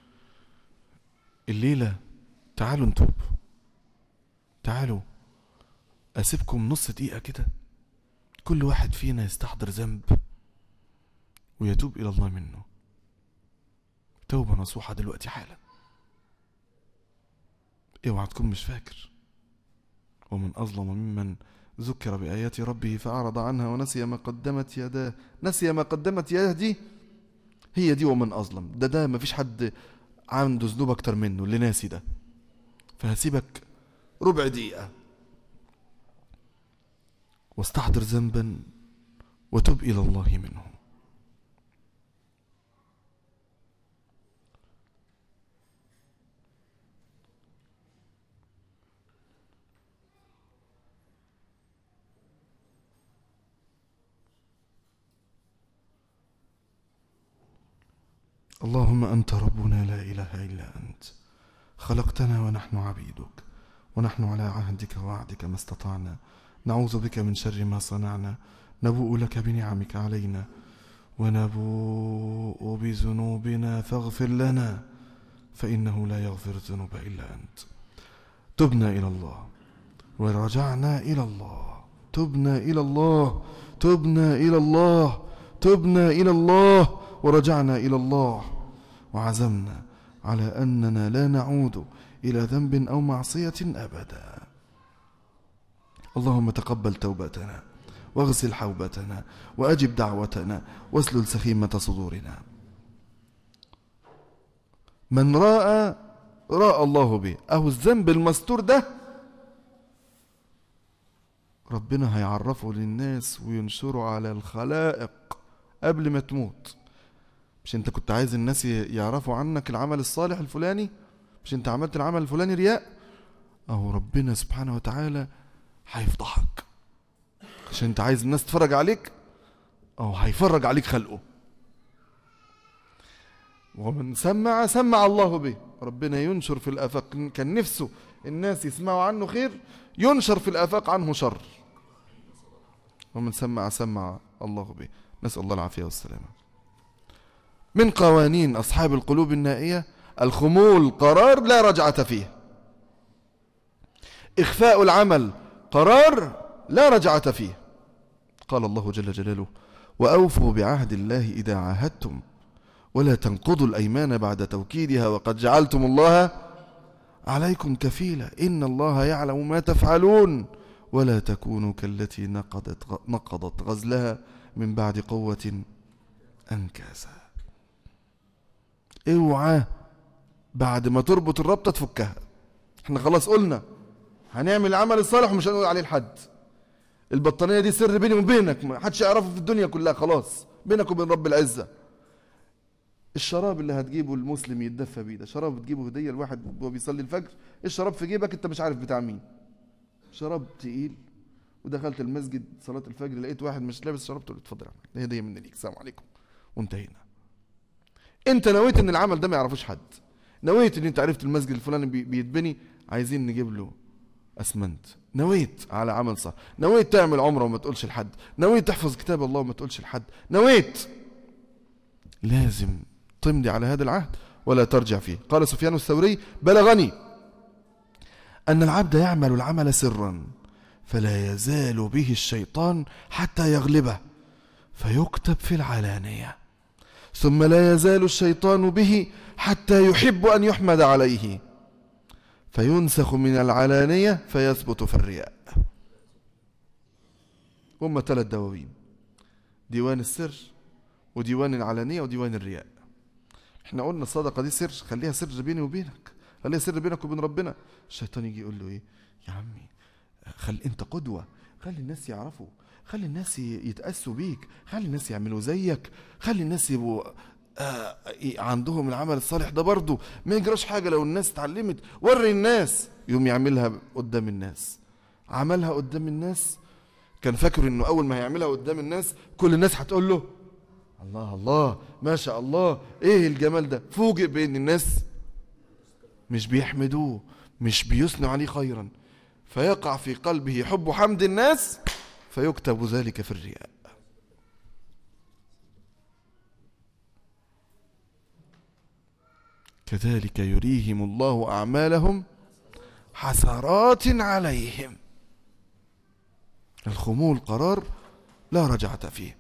الليله تعالوا نتوب تعالوا اسيبكم نص دقيقه كده كل واحد فينا يستحضر ذنب ويتوب الى الله منه توبه نصوحه دلوقتي حالا اوعى تكون مش فاكر ومن اظلم ممن ذكر بآيات ربه فأعرض عنها ونسي ما قدمت يداه نسي ما قدمت يداه دي هي دي ومن أظلم ده ده مفيش حد عنده ذنوب أكتر منه اللي ناسي ده فهسيبك ربع دقيقة واستحضر ذنبا وتب إلى الله منه اللهم أنت ربنا لا إله إلا أنت خلقتنا ونحن عبيدك ونحن على عهدك ووعدك ما استطعنا نعوذ بك من شر ما صنعنا نبوء لك بنعمك علينا ونبوء بذنوبنا فاغفر لنا فإنه لا يغفر الذنوب إلا أنت تبنا إلى الله ورجعنا إلى الله تبنا إلى الله تبنا إلى الله تبنا إلى الله ورجعنا إلى الله وعزمنا على أننا لا نعود إلى ذنب أو معصية أبدا اللهم تقبل توبتنا واغسل حوبتنا وأجب دعوتنا واسلل سخيمة صدورنا من راى راى الله به أهو الذنب المستور ده ربنا هيعرفه للناس وينشره على الخلائق قبل ما تموت مش انت كنت عايز الناس يعرفوا عنك العمل الصالح الفلاني مش انت عملت العمل الفلاني رياء اهو ربنا سبحانه وتعالى هيفضحك عشان انت عايز الناس تتفرج عليك اهو هيفرج عليك خلقه ومن سمع سمع الله به ربنا ينشر في الافاق كان نفسه الناس يسمعوا عنه خير ينشر في الافاق عنه شر ومن سمع سمع الله به نسال الله العافيه والسلامه من قوانين أصحاب القلوب النائية الخمول قرار لا رجعة فيه إخفاء العمل قرار لا رجعة فيه قال الله جل جلاله وأوفوا بعهد الله إذا عاهدتم ولا تنقضوا الأيمان بعد توكيدها وقد جعلتم الله عليكم كفيلا إن الله يعلم ما تفعلون ولا تكونوا كالتي نقضت, نقضت غزلها من بعد قوة أنكاسا اوعى بعد ما تربط الربطة تفكها احنا خلاص قلنا هنعمل العمل الصالح ومش هنقول عليه لحد البطانية دي سر بيني وبينك ما حدش يعرفه في الدنيا كلها خلاص بينك وبين رب العزة الشراب اللي هتجيبه المسلم يتدفى بيه ده شراب بتجيبه هدية لواحد وهو بيصلي الفجر الشراب في جيبك انت مش عارف بتاع مين شراب تقيل ودخلت المسجد صلاة الفجر لقيت واحد مش لابس شراب تقول له اتفضل يا ده هدية مني ليك السلام عليكم وانتهينا انت نويت ان العمل ده ما يعرفوش حد نويت ان انت عرفت المسجد الفلاني بيتبني عايزين نجيب له اسمنت نويت على عمل صح نويت تعمل عمره وما تقولش لحد نويت تحفظ كتاب الله وما تقولش لحد نويت لازم تمضي على هذا العهد ولا ترجع فيه قال سفيان الثوري بلغني أن العبد يعمل العمل سرا فلا يزال به الشيطان حتى يغلبه فيكتب في العلانية ثم لا يزال الشيطان به حتى يحب أن يحمد عليه فينسخ من العلانية فيثبت في الرياء هم ثلاث دواوين ديوان السر وديوان العلانية وديوان الرياء احنا قلنا الصدقة دي سر خليها سر بيني وبينك خليها سر بينك وبين ربنا الشيطان يجي يقول له ايه يا عمي خل انت قدوة خلي الناس يعرفوا خلي الناس يتأسوا بيك خلي الناس يعملوا زيك خلي الناس يبقوا آه عندهم العمل الصالح ده برضه ما يجراش حاجة لو الناس اتعلمت وري الناس يوم يعملها قدام الناس عملها قدام الناس كان فاكر انه اول ما هيعملها قدام الناس كل الناس هتقول له الله الله ما شاء الله ايه الجمال ده فوجئ بان الناس مش بيحمدوه مش بيثنوا عليه خيرا فيقع في قلبه حب حمد الناس فيكتب ذلك في الرياء كذلك يريهم الله أعمالهم حسرات عليهم الخمول قرار لا رجعة فيه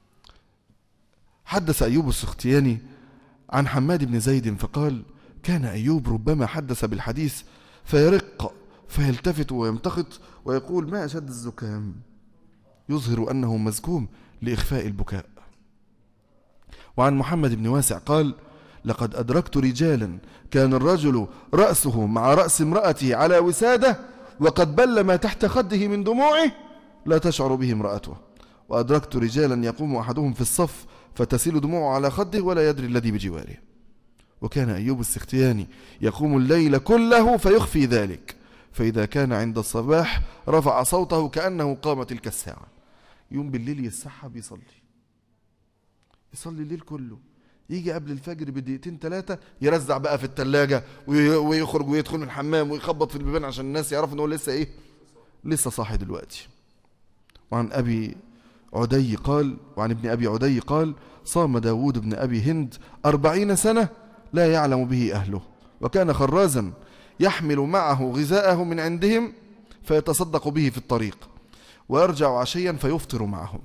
حدث أيوب السختياني عن حماد بن زيد فقال كان أيوب ربما حدث بالحديث فيرق فيلتفت ويمتخط ويقول ما أشد الزكام يظهر أنه مزكوم لإخفاء البكاء وعن محمد بن واسع قال لقد أدركت رجالا كان الرجل رأسه مع رأس امرأته على وسادة وقد بل ما تحت خده من دموعه لا تشعر به امرأته وأدركت رجالا يقوم أحدهم في الصف فتسيل دموعه على خده ولا يدري الذي بجواره وكان أيوب السختياني يقوم الليل كله فيخفي ذلك فإذا كان عند الصباح رفع صوته كأنه قام تلك الساعة يوم بالليل يسحب يصلي يصلي الليل كله يجي قبل الفجر بدقيقتين ثلاثة يرزع بقى في التلاجة ويخرج ويدخل من الحمام ويخبط في البيبان عشان الناس يعرفوا ان هو لسه ايه لسه صاحي دلوقتي وعن أبي عدي قال وعن ابن أبي عدي قال صام داود بن أبي هند أربعين سنة لا يعلم به أهله وكان خرازا يحمل معه غذاءه من عندهم فيتصدق به في الطريق ويرجع عشيا فيفطر معهم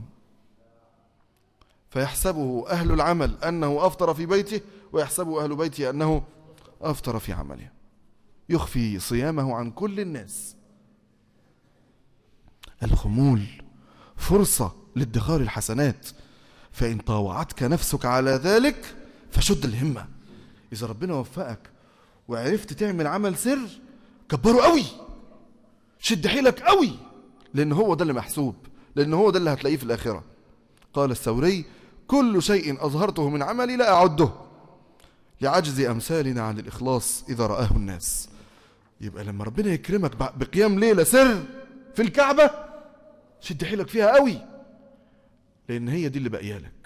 فيحسبه أهل العمل أنه أفطر في بيته ويحسبه أهل بيته أنه أفطر في عمله يخفي صيامه عن كل الناس الخمول فرصة لادخار الحسنات فإن طاوعتك نفسك على ذلك فشد الهمة إذا ربنا وفقك وعرفت تعمل عمل سر كبره قوي شد حيلك قوي لأن هو ده اللي محسوب لأن هو ده اللي هتلاقيه في الآخرة قال الثوري كل شيء أظهرته من عملي لا أعده لعجز أمثالنا عن الإخلاص إذا رآه الناس يبقى لما ربنا يكرمك بقيام ليلة سر في الكعبة شد حيلك فيها قوي لأن هي دي اللي بقيالك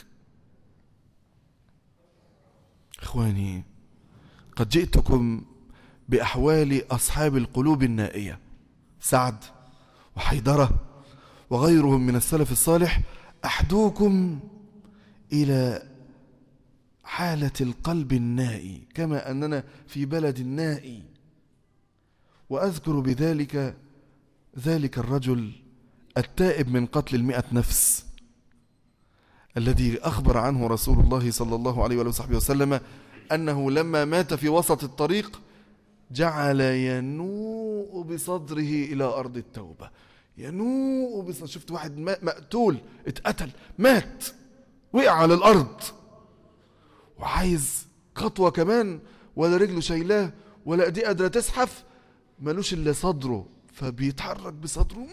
إخواني قد جئتكم بأحوال أصحاب القلوب النائية سعد وحيدرة وغيرهم من السلف الصالح أحدوكم إلى حالة القلب النائي كما أننا في بلد نائي وأذكر بذلك ذلك الرجل التائب من قتل المئة نفس الذي أخبر عنه رسول الله صلى الله عليه وصحبه وسلم أنه لما مات في وسط الطريق جعل ينوء بصدره إلى أرض التوبة ينوء بصدره شفت واحد مقتول اتقتل مات وقع على الأرض وعايز خطوة كمان ولا رجله شايلاه ولا ايديه قادرة تزحف ملوش إلا صدره فبيتحرك بصدره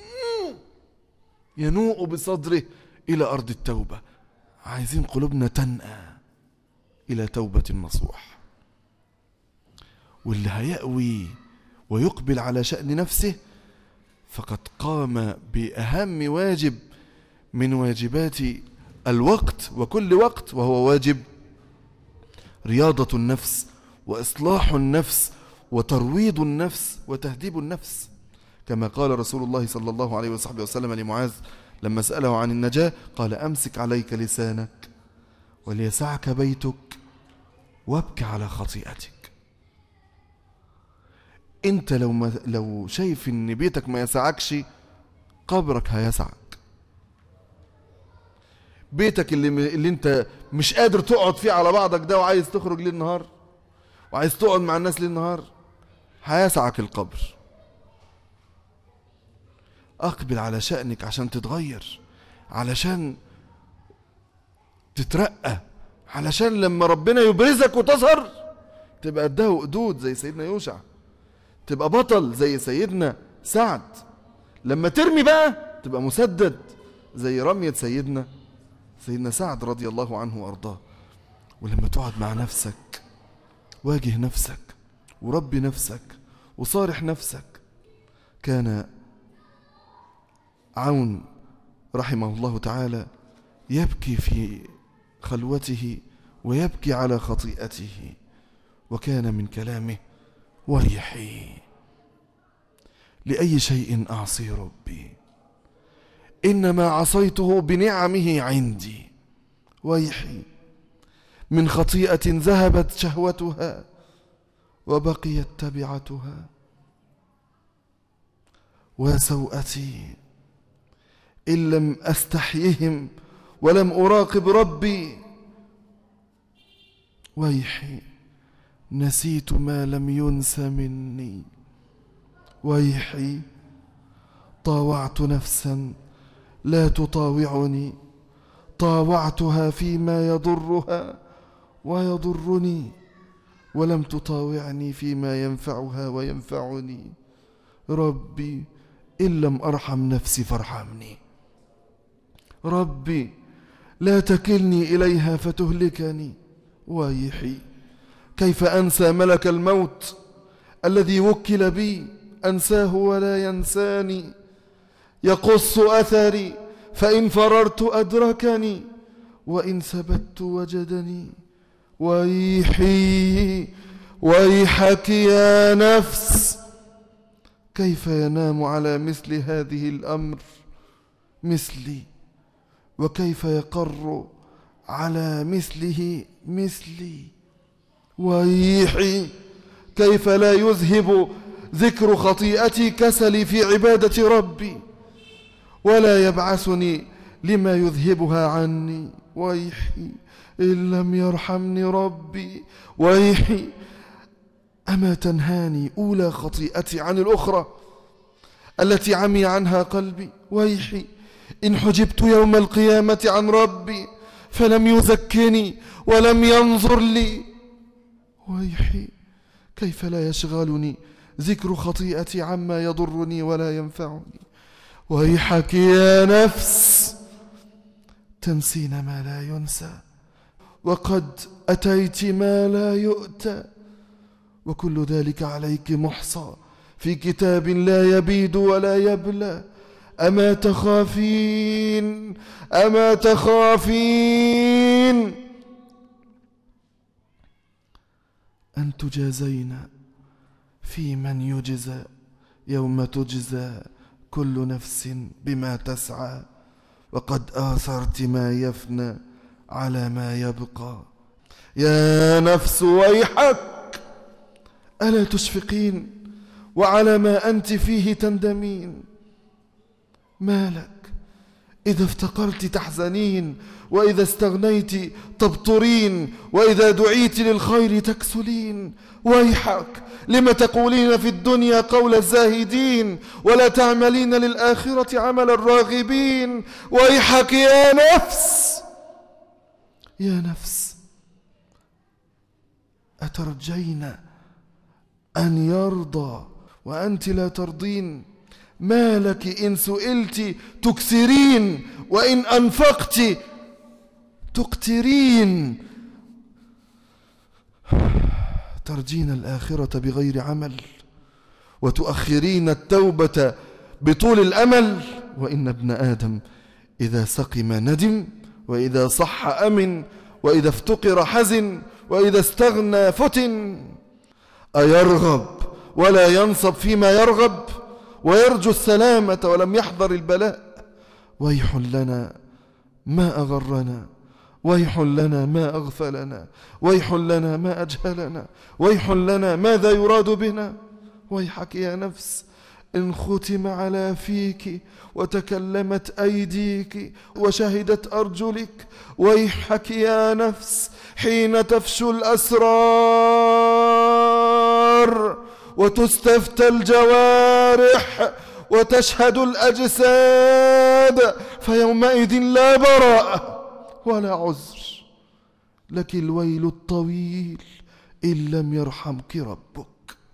ينوء بصدره إلى أرض التوبة عايزين قلوبنا تنأى إلى توبة نصوح واللي هيأوي ويقبل على شأن نفسه فقد قام بأهم واجب من واجبات الوقت وكل وقت وهو واجب رياضة النفس وإصلاح النفس وترويض النفس وتهذيب النفس كما قال رسول الله صلى الله عليه وصحبه وسلم لمعاذ لما سأله عن النجاة قال أمسك عليك لسانك وليسعك بيتك وابك على خطيئتك انت لو ما لو شايف ان بيتك ما يسعكش قبرك هيسعك بيتك اللي, اللي انت مش قادر تقعد فيه على بعضك ده وعايز تخرج ليل نهار وعايز تقعد مع الناس ليل نهار هيسعك القبر اقبل على شأنك عشان تتغير علشان تترقى علشان لما ربنا يبرزك وتظهر تبقى قدها وقدود زي سيدنا يوشع تبقى بطل زي سيدنا سعد لما ترمي بقى تبقى مسدد زي رمية سيدنا سيدنا سعد رضي الله عنه وارضاه ولما تقعد مع نفسك واجه نفسك وربي نفسك وصارح نفسك كان عون رحمه الله تعالى يبكي في خلوته ويبكي على خطيئته وكان من كلامه ويحي لأي شيء أعصي ربي إنما عصيته بنعمه عندي ويحي من خطيئة ذهبت شهوتها وبقيت تبعتها وسوءتي إن لم أستحيهم ولم أراقب ربي ويحي نسيت ما لم ينس مني ويحي طاوعت نفسا لا تطاوعني طاوعتها فيما يضرها ويضرني ولم تطاوعني فيما ينفعها وينفعني ربي إن لم أرحم نفسي فارحمني ربي لا تكلني إليها فتهلكني ويحي كيف أنسى ملك الموت الذي وكل بي أنساه ولا ينساني يقص أثري فإن فررت أدركني وإن ثبت وجدني ويحي ويحك يا نفس كيف ينام على مثل هذه الأمر مثلي وكيف يقر على مثله مثلي ويحي كيف لا يذهب ذكر خطيئتي كسلي في عبادة ربي ولا يبعثني لما يذهبها عني ويحي إن لم يرحمني ربي ويحي أما تنهاني أولى خطيئتي عن الأخرى التي عمي عنها قلبي ويحي إن حجبت يوم القيامة عن ربي فلم يذكني ولم ينظر لي ويحي كيف لا يشغلني ذكر خطيئتي عما يضرني ولا ينفعني ويحك يا نفس تنسين ما لا ينسى وقد أتيت ما لا يؤتى وكل ذلك عليك محصى في كتاب لا يبيد ولا يبلى أما تخافين أما تخافين أن تجازين في من يجزى يوم تجزى كل نفس بما تسعى وقد آثرت ما يفنى على ما يبقى يا نفس ويحك ألا تشفقين وعلى ما أنت فيه تندمين ما لك إذا افتقرت تحزنين وإذا استغنيت تبطرين وإذا دعيت للخير تكسلين ويحك لم تقولين في الدنيا قول الزاهدين ولا تعملين للآخرة عمل الراغبين ويحك يا نفس يا نفس أترجين أن يرضى وأنت لا ترضين ما لك إن سئلت تكسرين وإن أنفقت تقترين ترجين الآخرة بغير عمل وتؤخرين التوبة بطول الأمل وإن ابن آدم إذا سقم ندم وإذا صح أمن وإذا افتقر حزن وإذا استغنى فتن أيرغب ولا ينصب فيما يرغب ويرجو السلامة ولم يحضر البلاء ويح لنا ما أغرنا ويح لنا ما أغفلنا ويح لنا ما أجهلنا ويح لنا ماذا يراد بنا ويحك يا نفس إن ختم على فيك وتكلمت أيديك وشهدت أرجلك ويحك يا نفس حين تفشو الأسرار وتستفتى الجوارح وتشهد الأجساد فيومئذ لا براء ولا عذر لك الويل الطويل إن لم يرحمك ربك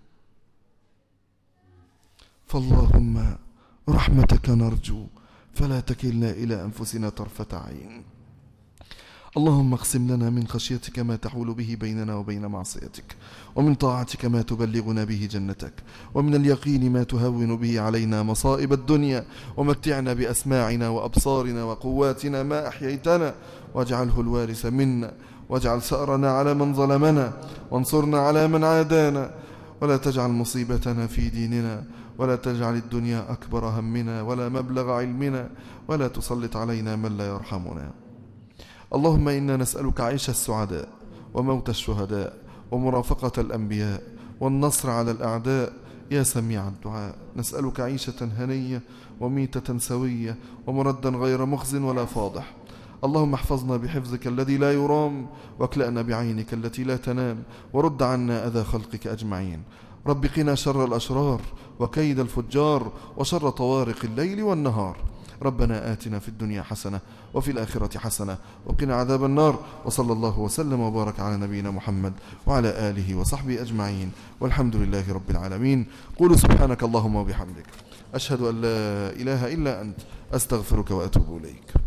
فاللهم رحمتك نرجو فلا تكلنا إلى أنفسنا طرفة عين اللهم اقسم لنا من خشيتك ما تحول به بيننا وبين معصيتك ومن طاعتك ما تبلغنا به جنتك ومن اليقين ما تهون به علينا مصائب الدنيا ومتعنا بأسماعنا وأبصارنا وقواتنا ما أحييتنا واجعله الوارث منا واجعل سأرنا على من ظلمنا وانصرنا على من عادانا ولا تجعل مصيبتنا في ديننا ولا تجعل الدنيا أكبر همنا ولا مبلغ علمنا ولا تسلط علينا من لا يرحمنا اللهم إنا نسألك عيش السعداء وموت الشهداء ومرافقة الأنبياء والنصر على الأعداء يا سميع الدعاء نسألك عيشة هنية وميتة سوية ومردا غير مخز ولا فاضح اللهم احفظنا بحفظك الذي لا يرام واكلأنا بعينك التي لا تنام ورد عنا أذى خلقك أجمعين رب قنا شر الأشرار وكيد الفجار وشر طوارق الليل والنهار ربنا آتنا في الدنيا حسنة وفي الآخرة حسنة وقنا عذاب النار وصلى الله وسلم وبارك على نبينا محمد وعلى آله وصحبه أجمعين والحمد لله رب العالمين قولوا سبحانك اللهم وبحمدك أشهد أن لا إله إلا أنت أستغفرك وأتوب إليك